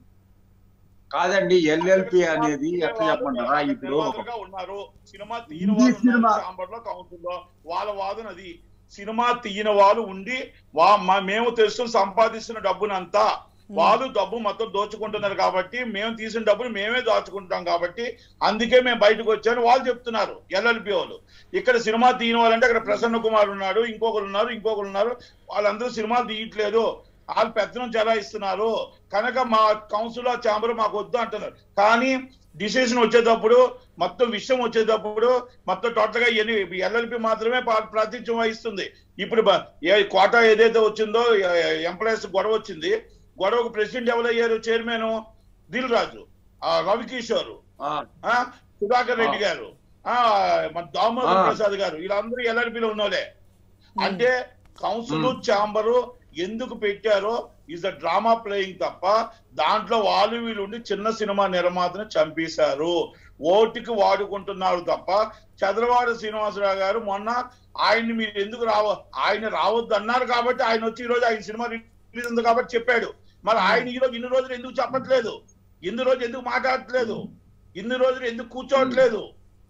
కాదండి ఎల్ఎల్పి అనేది ఎట్లా చెప్పమంటారా ఇప్పుడు ఒక నిర్వాహకులుగా ఉన్నారు సినిమా తీయని హిందీ వాళ్ళు సినిమా. ఉన్నారు ఛాంబర్ లో కౌన్సిల్ లో వాళ్ళ వాదన అది సినిమా తీయని వాళ్ళు ఉండి వా మా- మేము తెలుసుకుని సంపాదిస్తున్న డబ్బునంతా వాళ్ళు డబ్బు మొత్తం దోచుకుంటున్నారు కాబట్టి మేము తీసిన డబ్బులు మేమే దాచుకుంటాం కాబట్టి అందుకే మేము బయటకు వచ్చాను వాళ్ళు చెప్తున్నారు ఎల్ఎల్పి వాళ్ళు ఇక్కడ సినిమా తీయని వాళ్ళంటే అక్కడ ప్రసన్న కుమార్ ఉన్నాడు ఇంకొకరు ఉన్నారు ఇంకొకరు ఉన్నారు వాళ్ళందరూ సినిమాలు తీయట్లేదు వాళ్ళు పెత్తనం చెలాయిస్తున్నారు కనుక మా కౌన్సిల్ ఛాంబర్ మాకు వద్దు అంటున్నారు కానీ డిసిషన్ వచ్చేటప్పుడు మొత్తం విషయం వచ్చేటప్పుడు మొత్తం టోటల్ గా ఎల్ఎల్పి మాత్రమే పా- ప్రాతినిధ్యం వహిస్తుంది ఇప్పుడు బ- ఏ కోటా ఏదైతే వచ్చిందో ఎంప్లాయీస్ గొడవ వచ్చింది గొడవకు ప్రెసిడెంట్ ఎవరు అయ్యారు చైర్మన్ దిల్ రాజు ఆ, రవికిషోర్ ఆ, ఆ, సుధాకర్ రెడ్డి గారు ఆ మన దామోదర్ ఆ. ప్రసాద్ గారు వీళ్ళందరూ ఎల్ఎల్పిలో ఉన్నోలే అంటే కౌన్సిల్ ఛాంబరు ఎందుకు పెట్టారో ఈజ్ అ డ్రామా ప్లేయింగ్ తప్ప దాంట్లో వాళ్ళు వీళ్ళు ఉండి చిన్న సినిమా నిర్మాతను చంపేశారు ఓటుకి వాడుకుంటున్నారు తప్ప చంద్రబాబు శ్రీనివాసరావు గారు మొన్న ఆయన్ని మీరు ఎందుకు రావ ఆయన రావద్దు అన్నారు కాబట్టి ఆయన వచ్చి ఈ రోజు ఆయన సినిమా రిలీజ్ ఉంది కాబట్టి చెప్పాడు మరి ఆయన ఈ రోజు ఇన్ని రోజులు ఎందుకు చెప్పట్లేదు ఇన్ని రోజులు ఎందుకు మాట్లాడట్లేదు ఇన్ని రోజులు ఎందుకు కూర్చోవట్లేదు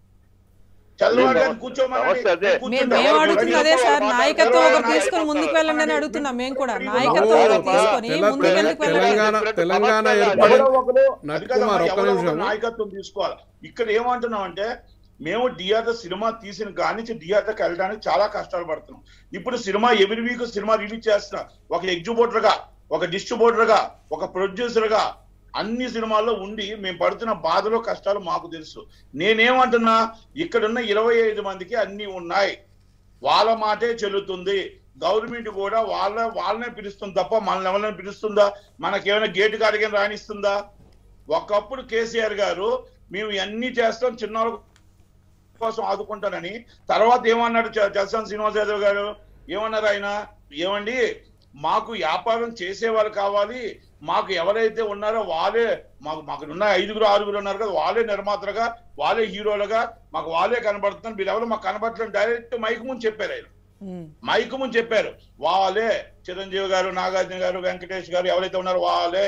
చంద్రబాబు గారిని కూర్చోమని సమస్య అదే. మేము మేము అడుగుతుంది అదే సార్ నాయకత్వం ఒకరు తీసుకొని ముందుకు వెళ్ళండి అని అడుగుతున్నాం మేము కూడా నాయకత్వం ఒకరు తీసుకొని తెల- ముందుకు తెల- ఎందుకు వెళ్ళాలి తెలంగాణ తెలంగాణ ఏర్పడి ఎవరో ఒకరు నట్ అది కాదమ్మా, కుమార్, ఒక్క ఎవరో ఒకరు నిమిషం. నాయకత్వం తీసుకోవాలి ఇక్కడ ఏమంటున్నాం అంటే మేము థియేటర్ సినిమా తీసిన కాని థియేటర్కి వెళ్ళడానికి చాలా కష్టాలు పడుతున్నాం ఇప్పుడు సినిమా ఎవరి వీక్ సినిమా రిలీజ్ చేస్తున్నా ఒక ఎగ్జిబిటర్ గా ఒక డిస్ట్రిబ్యూటర్ గా ఒక ప్రొడ్యూసర్ గా అన్ని సినిమాల్లో ఉండి మేము పడుతున్న బాధలు కష్టాలు మాకు తెలుసు నేనేమంటున్నా ఇక్కడున్న ఇరవై ఐదు మందికి అన్ని ఉన్నాయి వాళ్ళ మాటే చెల్లుతుంది గవర్నమెంట్ కూడా వాళ్ళ వాళ్ళనే పిలుస్తుంది తప్ప మనల్ని ఎవరైనా పిలుస్తుందా మనకేమైనా గేటు కాడికి రాణిస్తుందా ఒకప్పుడు కేసీఆర్ గారు మేము ఇవన్నీ చేస్తాం చిన్నవాళ్ళ కోసం ఆదుకుంటానని తర్వాత ఏమన్నాడు చ- చలసాని శ్రీనివాస యాదవ్ గారు ఏమన్నారు ఆయన ఏమండి మాకు వ్యాపారం చేసేవాళ్ళు కావాలి మాకు ఎవరైతే ఉన్నారో వాళ్ళే మాకు మాకు ఉన్న ఐదుగురు ఆరుగురు ఉన్నారు కదా వాళ్ళే నిర్మాతలుగా వాళ్ళే హీరోలుగా మాకు వాళ్ళే కనబడుతున్నారు మీరు ఎవరు మాకు కనబడట్లేదు డైరెక్ట్ మైక్ ముందు చెప్పారు ఆయన ఉమ్, మైక్ ముందు చెప్పారు వాళ్ళే చిరంజీవి గారు నాగార్జున గారు వెంకటేష్ గారు ఎవరైతే ఉన్నారో వాళ్ళే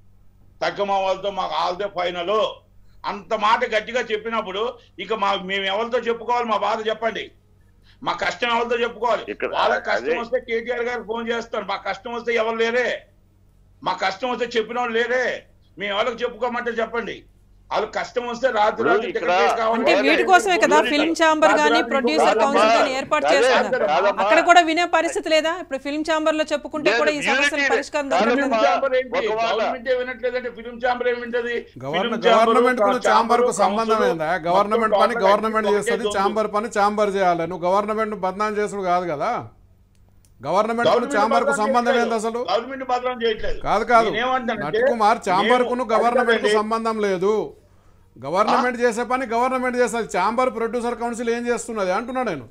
తగ్గమ వాళ్ళతో మాకు వాళ్ళదే ఫైనల్ అంత మాట గట్టిగా చెప్పినప్పుడు ఇక మా మేము ఎవరితో చెప్పుకోవాలి మా బాధ చెప్పండి మా కష్టం ఎవరితో చెప్పుకోవాలి ఇక్కడ వాళ్ళ కష్టం అదే. వస్తే కేటీఆర్ గారు ఫోన్ చేస్తారు మా కష్టం వస్తే ఎవరు లేరే మా కష్టం వస్తే చెప్పిన వాళ్ళు లేరే మేము ఎవరికి చెప్పుకోమంటే చెప్పండి వాళ్ళు కష్టం వస్తే రాత్రి ఇప్పుడు రాత్రి ఇక్కడ టికెట్ కావాలి అంటే వీటి కోసమే కదా ఫిల్మ్ ఛాంబర్ గానీ ప్రొడ్యూసర్ కౌన్సిల్ గానీ ఏర్పాటు చేస్తున్నారు కాదమ్మా. అక్కడ కూడా వినే పరిస్థితి లేదా ఇప్పుడు ఫిల్మ్ ఛాంబర్ లో చెప్పుకుంటే కూడా ఈ లేదు, సమస్యల unity పరిష్కారం కాదమ్మా. దొరకట్లేదు ఫిలిం ఛాంబర్ ఏంటి ఒక మాట. గవర్నమెంట్ ఏ వినట్లేదంటే ఫిలిం ఛాంబర్ ఏమి వింటది గవర్న ఫిలిం ఛాంబరు, గవర్నమెంట్ కు ఛాంబరు, ఛాంబర్ కు కౌన్సిలు, సంబంధం ఏందా గవర్నమెంట్ మొత్తం పని టోటల్ గవర్నమెంట్ ఒకటే చేస్తుంది దొంగ. ఛాంబర్ పని ఛాంబర్ చేయాలి నువ్వు గవర్నమెంట్ బదనాం చేసుడు కాదు కదా గవర్నమెంట్ కు గవర్నమెంట్ ఛాంబర్ కు బదనాం సంబంధం చేయట్లేదు. ఏంది అసలు గవర్నమెంట్ బదనాం చేయట్లేదు కాదు కాదు నేనేమంటానంటే, నట్ కుమార్ ఛాంబర్ కును మేము- గవర్నమెంట్ కు అది కాదండి. సంబంధం లేదు గవర్నమెంట్ చేసే పని గవర్నమెంట్ చేస్తుంది ఛాంబర్ ప్రొడ్యూసర్ కౌన్సిల్ ఏం చేస్తున్నది అంటున్నాడు నేను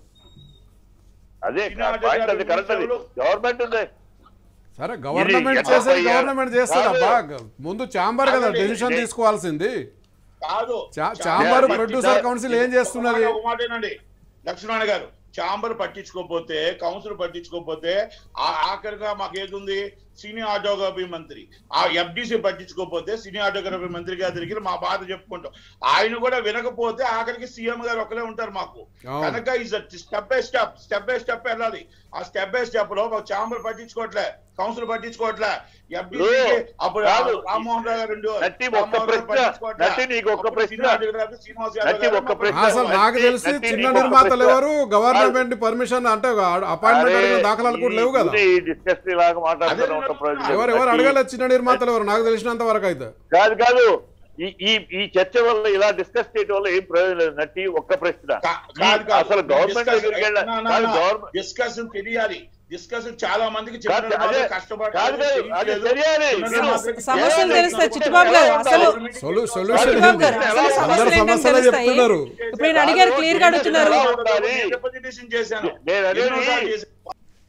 అదే చిన్న పాయింట్ అది అధికారులు కరెక్ట్ అది ఎవరు? గవర్నమెంట్ ఉంది సరే గవర్నమెంట్ ఎట్లా చేసేది పోయారు? గవర్నమెంట్ చేస్తుంది కాదు. అబ్బా ముందు ఛాంబర్ కదా కాదండి. డెసిషన్ నే- తీసుకోవాల్సింది కాదు చా- చా- chamber Yeah, producer but- council ఏం చేస్తున్నది ఒక మాట ఏనండి లక్ష్మణ గారు ఛాంబర్ పట్టించుకోకపోతే కౌన్సిల్ పట్టించుకోకపోతే ఆ- ఆఖరిగా మాకు ఏది ఉంది సినీ ఆటోగ్రఫీ మంత్రి ఆ ఎఫ్డిసి పట్టించుకోకపోతే సినీ ఆటోగ్రఫీ మంత్రి గారి దగ్గర మా బాధ చెప్పుకుంటాం ఆయన కూడా వినకపోతే ఆఖరికి సీఎం గారు ఒకరే ఉంటారు మాకు అవును. కనుక is step by step step by step వెళ్ళాలి ఆ స్టెప్ బై స్టెప్ లో మాకు ఛాంబర్ పట్టించుకోవట్లే కౌన్సిల్ పట్టించుకోవట్లే FDC కి అప్పుడు కాదు. రామ్మోహన్ రావు గారు రెండు నట్టి ఒక్క రామ్మోహన్ రావు ప్రశ్న, పట్టించుకోవట్లే. నట్టి నీకు ఒక్క అప్పుడు ప్రశ్న. సినీ ఆటోగ్రఫీ శ్రీనివాస్ యాదవ్ నట్టి గారు ఒక్క ప్రశ్న. అసలు నాకు తెలిసి నట్టి చిన్న నీకు ఒక నిర్మాతలు ప్రశ్న. ఎవరు గవర్నమెంట్ పర్మిషన్ అంటే అపాయింట్మెంట్ అడిగిన దాఖలాలు కూడా లేవు కదా ఈ డిస్కస్ లాగా మాట్లాడుతున్న ఒక అదే ప్రశ్న. ఎవరు ఎవరు అడగలేదు చిన్న నిర్మాతలు ఎవరు నాకు తెలిసినంత వరకు అయితే కాదు కాదు ఈ ఈ ఈ చర్చ వల్ల ఇలా డిస్కస్ చేయడం వల్ల ఏం ప్రయోజనం లేదు నట్టి ఒక్క ప్రశ్న కా- కాదు కాదు. అసలు గవర్నమెంట్ Discussion- దగ్గరికి వెళ్ళ నా- నా- కాదు నా. గవర్నమెంట్ డిస్కషన్ తెలియాలి డిస్కషన్ చాలా మందికి కాదు, చెప్పిన అదే వాళ్ళు కష్టపడతారు, కాదు కాదు, అది తెలియట్లేదు. తెలియాలి చిన్న మీరు- మాత్రమే సమస్యలు ఏమైనా తెలుస్తాయి. ఇప్పుడు చిట్టుబాబు గారు, ఎలా అసలు ఉండాలి? సొల్యూ- సొల్యూషన్ చిట్టుబాబు గారు, ఏంటి? అసలు సమస్యలు అందరు ఏంటని సమస్యలే తెలుస్తాయి. చెప్తున్నారు ఇప్పుడు ఈయన అడిగారు క్లియర్ గా అడుగుతున్నారు ఎలా ఉండాలి? నేను representation చేశాను నేను అనేది- ఎన్నోసార్లు చేశాను.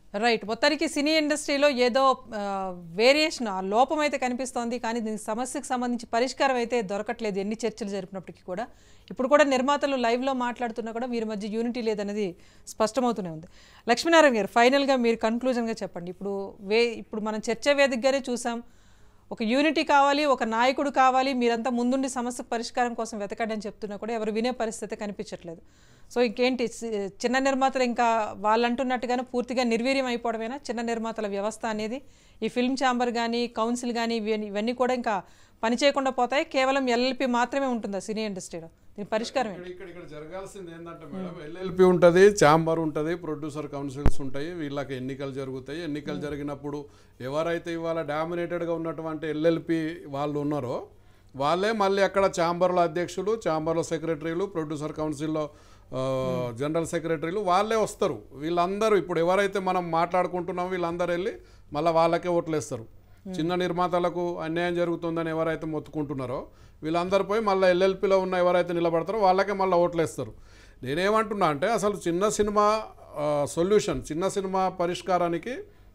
రైట్ మొత్తానికి సినీ ఇండస్ట్రీలో ఏదో వేరియేషన్ ఆ లోపం అయితే కనిపిస్తోంది కానీ దీనికి సమస్యకు సంబంధించి పరిష్కారం అయితే దొరకట్లేదు ఎన్ని చర్చలు జరిపినప్పటికీ కూడా ఇప్పుడు కూడా నిర్మాతలు లైవ్లో మాట్లాడుతున్నా కూడా వీరి మధ్య యూనిటీ లేదనేది స్పష్టమవుతూనే ఉంది లక్ష్మీనారాయణ గారు ఫైనల్గా మీరు కన్క్లూజన్గా చెప్పండి ఇప్పుడు వే ఇప్పుడు మనం చర్చా వేదికగానే చూసాం ఒక యూనిటీ కావాలి ఒక నాయకుడు కావాలి మీరంతా ముందుండి సమస్యకు పరిష్కారం కోసం వెతకండి అని చెప్తున్నా కూడా ఎవరు వినే పరిస్థితి కనిపించట్లేదు సో ఇంకేంటి సి- చిన్న నిర్మాతలు ఇంకా వాళ్ళు అంటున్నట్టుగానే పూర్తిగా నిర్వీర్యం అయిపోవడమేనా చిన్న నిర్మాతల వ్యవస్థ అనేది ఈ ఫిల్మ్ ఛాంబర్ కానీ కౌన్సిల్ కానీ ఇవన్నీ ఇవన్నీ కూడా ఇంకా పని చేయకుండా పోతాయి కేవలం ఎల్ఎల్పి మాత్రమే ఉంటుందా సినీ ఇండస్ట్రీలో దీని పరిష్కారం ఏంటి ఇక్కడ ఇక్కడ జరగాల్సింది ఏంటంటే మేడం ఎల్ఎల్పి ఉంటుంది ఛాంబర్ ఉంటుంది ప్రొడ్యూసర్ కౌన్సిల్స్ ఉంటాయి వీళ్ళకి ఎన్నికలు జరుగుతాయి ఎన్నికలు జరిగినప్పుడు ఎవరైతే ఇవాళ డామినేటెడ్గా ఉన్నటువంటి ఎల్ఎల్పి వాళ్ళు ఉన్నారో వాళ్ళే మళ్ళీ అక్కడ ఛాంబర్లో అధ్యక్షులు ఛాంబర్లో సెక్రటరీలు ప్రొడ్యూసర్ కౌన్సిల్లో ఆ, జనరల్ సెక్రటరీలు వాళ్ళే వస్తారు వీళ్ళందరూ ఇప్పుడు ఎవరైతే మనం మాట్లాడుకుంటున్నామో వీళ్ళందరూ వెళ్ళి మళ్ళీ వాళ్ళకే ఓట్లేస్తారు చిన్న నిర్మాతలకు అన్యాయం జరుగుతుందని ఎవరైతే మొత్తుకుంటున్నారో వీళ్ళందరూ పోయి మళ్ళీ ఎల్ఎల్పిలో ఉన్న ఎవరైతే నిలబడతారో వాళ్ళకే మళ్ళీ ఓట్లేస్తారు నేనేమంటున్నా అంటే అసలు చిన్న సినిమా సొల్యూషన్ చిన్న సినిమా పరిష్కారానికి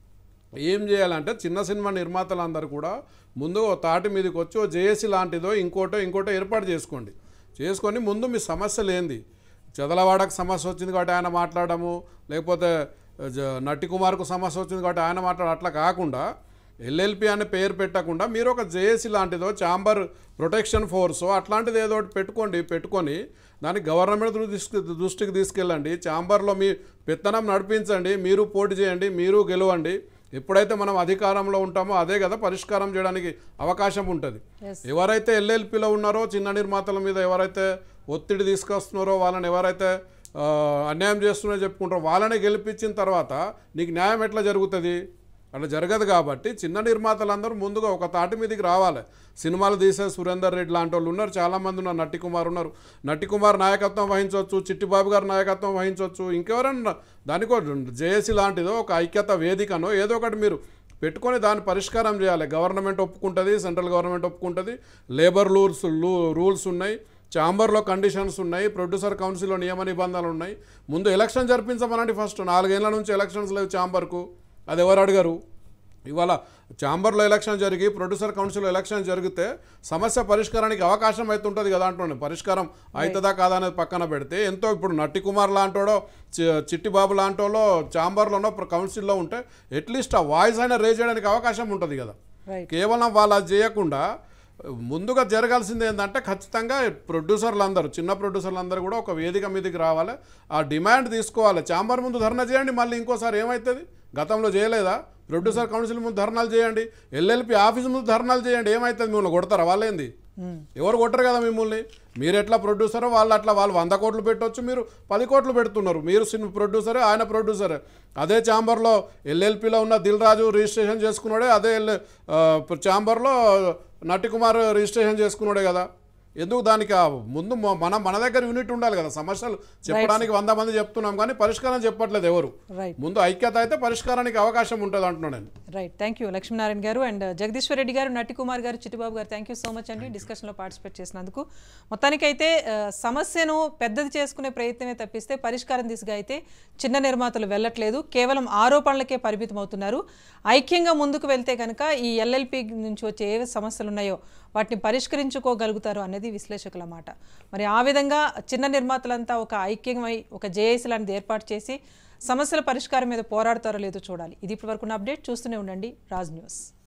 ఏం చేయాలంటే చిన్న సినిమా నిర్మాతలందరూ కూడా ముందు ఓ తాటి మీదకి వచ్చి ఓ జేఏసీ లాంటిదో ఇంకోటో ఇంకోటో ఏర్పాటు చేసుకోండి చేసుకొని ముందు మీ సమస్యలు ఏంది చదలవాడకు సమస్య వచ్చింది కాబట్టి ఆయన మాట్లాడము లేకపోతే జ- నట్టి కుమార్కు సమస్య వచ్చింది కాబట్టి ఆయన మాట్లాడ అట్లా కాకుండా ఎల్ఎల్పి అనే పేరు పెట్టకుండా మీరు ఒక జేఏసీ లాంటిదో చాంబర్ ప్రొటెక్షన్ ఫోర్స్ అట్లాంటిది ఏదో ఒకటి పెట్టుకోండి పెట్టుకొని దాన్ని గవర్నమెంట్ దృష్టి దృష్టికి తీసుకెళ్ళండి చాంబర్లో మీ పెత్తనం నడిపించండి మీరు పోటీ చేయండి మీరు గెలవండి ఎప్పుడైతే మనం అధికారంలో ఉంటామో అదే కదా పరిష్కారం చేయడానికి అవకాశం ఉంటుంది Yes. ఎవరైతే ఎల్ఎల్పిలో ఉన్నారో చిన్న నిర్మాతల మీద ఎవరైతే ఒత్తిడి తీసుకొస్తున్నారో వాళ్ళని ఎవరైతే ఆ, అన్యాయం చేస్తున్నారో చెప్పుకుంటారో వాళ్ళని గెలిపించిన తర్వాత నీకు న్యాయం ఎట్లా జరుగుతుంది అట్లా జరగదు కాబట్టి చిన్న నిర్మాతలందరూ ముందుగా ఒక తాటి మీదకి రావాలి సినిమాలు తీసే సురేందర్ రెడ్డి లాంటి వాళ్ళు ఉన్నారు చాలామంది ఉన్నారు నట్టి కుమార్ ఉన్నారు నట్టి కుమార్ నాయకత్వం వహించవచ్చు చిట్టిబాబు గారు నాయకత్వం వహించవచ్చు ఇంకెవరన్నా దానికో జేఏసీ లాంటిదో ఒక ఐక్యత వేదికనో ఏదో ఒకటి మీరు పెట్టుకొని దాన్ని పరిష్కారం చేయాలి గవర్నమెంట్ ఒప్పుకుంటుంది సెంట్రల్ గవర్నమెంట్ ఒప్పుకుంటుంది లేబర్ రూల్స్ రూల్స్ ఉన్నాయి ఛాంబర్లో కండిషన్స్ ఉన్నాయి ప్రొడ్యూసర్ కౌన్సిల్లో నియమ నిబంధనలు ఉన్నాయి ముందు ఎలక్షన్ జరిపించమనండి ఫస్ట్ నాలుగేళ్ల నుంచి ఎలక్షన్స్ లేవు ఛాంబర్కు అది ఎవరు అడగరు ఇవాళ ఛాంబర్లో ఎలక్షన్ జరిగి ప్రొడ్యూసర్ కౌన్సిల్లో ఎలక్షన్ జరిగితే సమస్య పరిష్కారానికి అవకాశం అయితే ఉంటుంది కదా అంటున్నాను పరిష్కారం అవుతుందా కాదా అనేది పక్కన పెడితే ఎంతో ఇప్పుడు నట్టి కుమార్ లాంటోడో చి- చిట్టిబాబు లాంటోలో ఛాంబర్లోనో కౌన్సిల్లో ఉంటే అట్లీస్ట్ ఆ వాయిస్ అయినా రేజ్ చేయడానికి అవకాశం ఉంటుంది కదా రైట్ కేవలం వాళ్ళు అది చేయకుండా ముందుగా జరగాల్సింది ఏంటంటే ఖచ్చితంగా ప్రొడ్యూసర్లు అందరూ చిన్న ప్రొడ్యూసర్లు అందరూ కూడా ఒక వేదిక మీదకి రావాలి ఆ డిమాండ్ తీసుకోవాలి చాంబర్ ముందు ధర్నా చేయండి మళ్ళీ ఇంకోసారి ఏమవుతుంది గతంలో చేయలేదా ప్రొడ్యూసర్ కౌన్సిల్ ముందు ధర్నాలు చేయండి ఎల్ఎల్పి ఆఫీస్ ముందు ధర్నాలు చేయండి ఏమవుతుంది మిమ్మల్ని కొడతారా వాళ్ళేంది ఎవరు కొట్టరు కదా మిమ్మల్ని మీరు ఎట్లా ప్రొడ్యూసరో వాళ్ళు అట్లా వాళ్ళు వంద కోట్లు పెట్టొచ్చు మీరు పది కోట్లు పెడుతున్నారు మీరు సినిమా ప్రొడ్యూసరే ఆయన ప్రొడ్యూసరే అదే ఛాంబర్లో ఎల్ఎల్పిలో ఉన్న దిల్ రాజు రిజిస్ట్రేషన్ చేసుకున్నాడే అదే ఎల్ ఛాంబర్లో నటి కుమార్ రిజిస్ట్రేషన్ చేసుకున్నాడే కదా ఎందుకు దానికి ఆ ముందు మ- మన మన దగ్గర యూనిట్ ఉండాలి కదా సమస్యలు చెప్పడానికి వంద మంది చెప్తున్నాం కానీ పరిష్కారం చెప్పట్లేదు ఎవరు రైట్ ముందు ఐక్యత అయితే పరిష్కారానికి అవకాశం ఉంటుంది అంటున్నాను నేను రైట్ థ్యాంక్ యూ లక్ష్మీనారాయణ గారు అండ్ జగదీశ్వర్ రెడ్డి గారు నట్టి కుమార్ గారు చిట్టిబాబు గారు థ్యాంక్ యూ సో మచ్ అండి డిస్కషన్లో పార్టిసిపేట్ చేసినందుకు మొత్తానికైతే ఆ, సమస్యను పెద్దది చేసుకునే ప్రయత్నమే తప్పిస్తే పరిష్కారం దిశగా అయితే చిన్న నిర్మాతలు వెళ్ళట్లేదు కేవలం ఆరోపణలకే పరిమితం అవుతున్నారు ఐక్యంగా ముందుకు వెళ్తే కనుక ఈ ఎల్ఎల్పి నుంచి వచ్చే ఏ సమస్యలు ఉన్నాయో వాటిని పరిష్కరించుకోగలుగుతారు అనేది విశ్లేషకుల మాట మరి ఆ విధంగా చిన్న నిర్మాతలంతా ఒక ఐక్యమై ఒక జేఏసీ లాంటిది ఏర్పాటు చేసి సమస్యల పరిష్కారం మీద పోరాడతారో లేదో చూడాలి ఇది ఇప్పటివరకు ఉన్న అప్డేట్ చూస్తూనే ఉండండి రాజ్ న్యూస్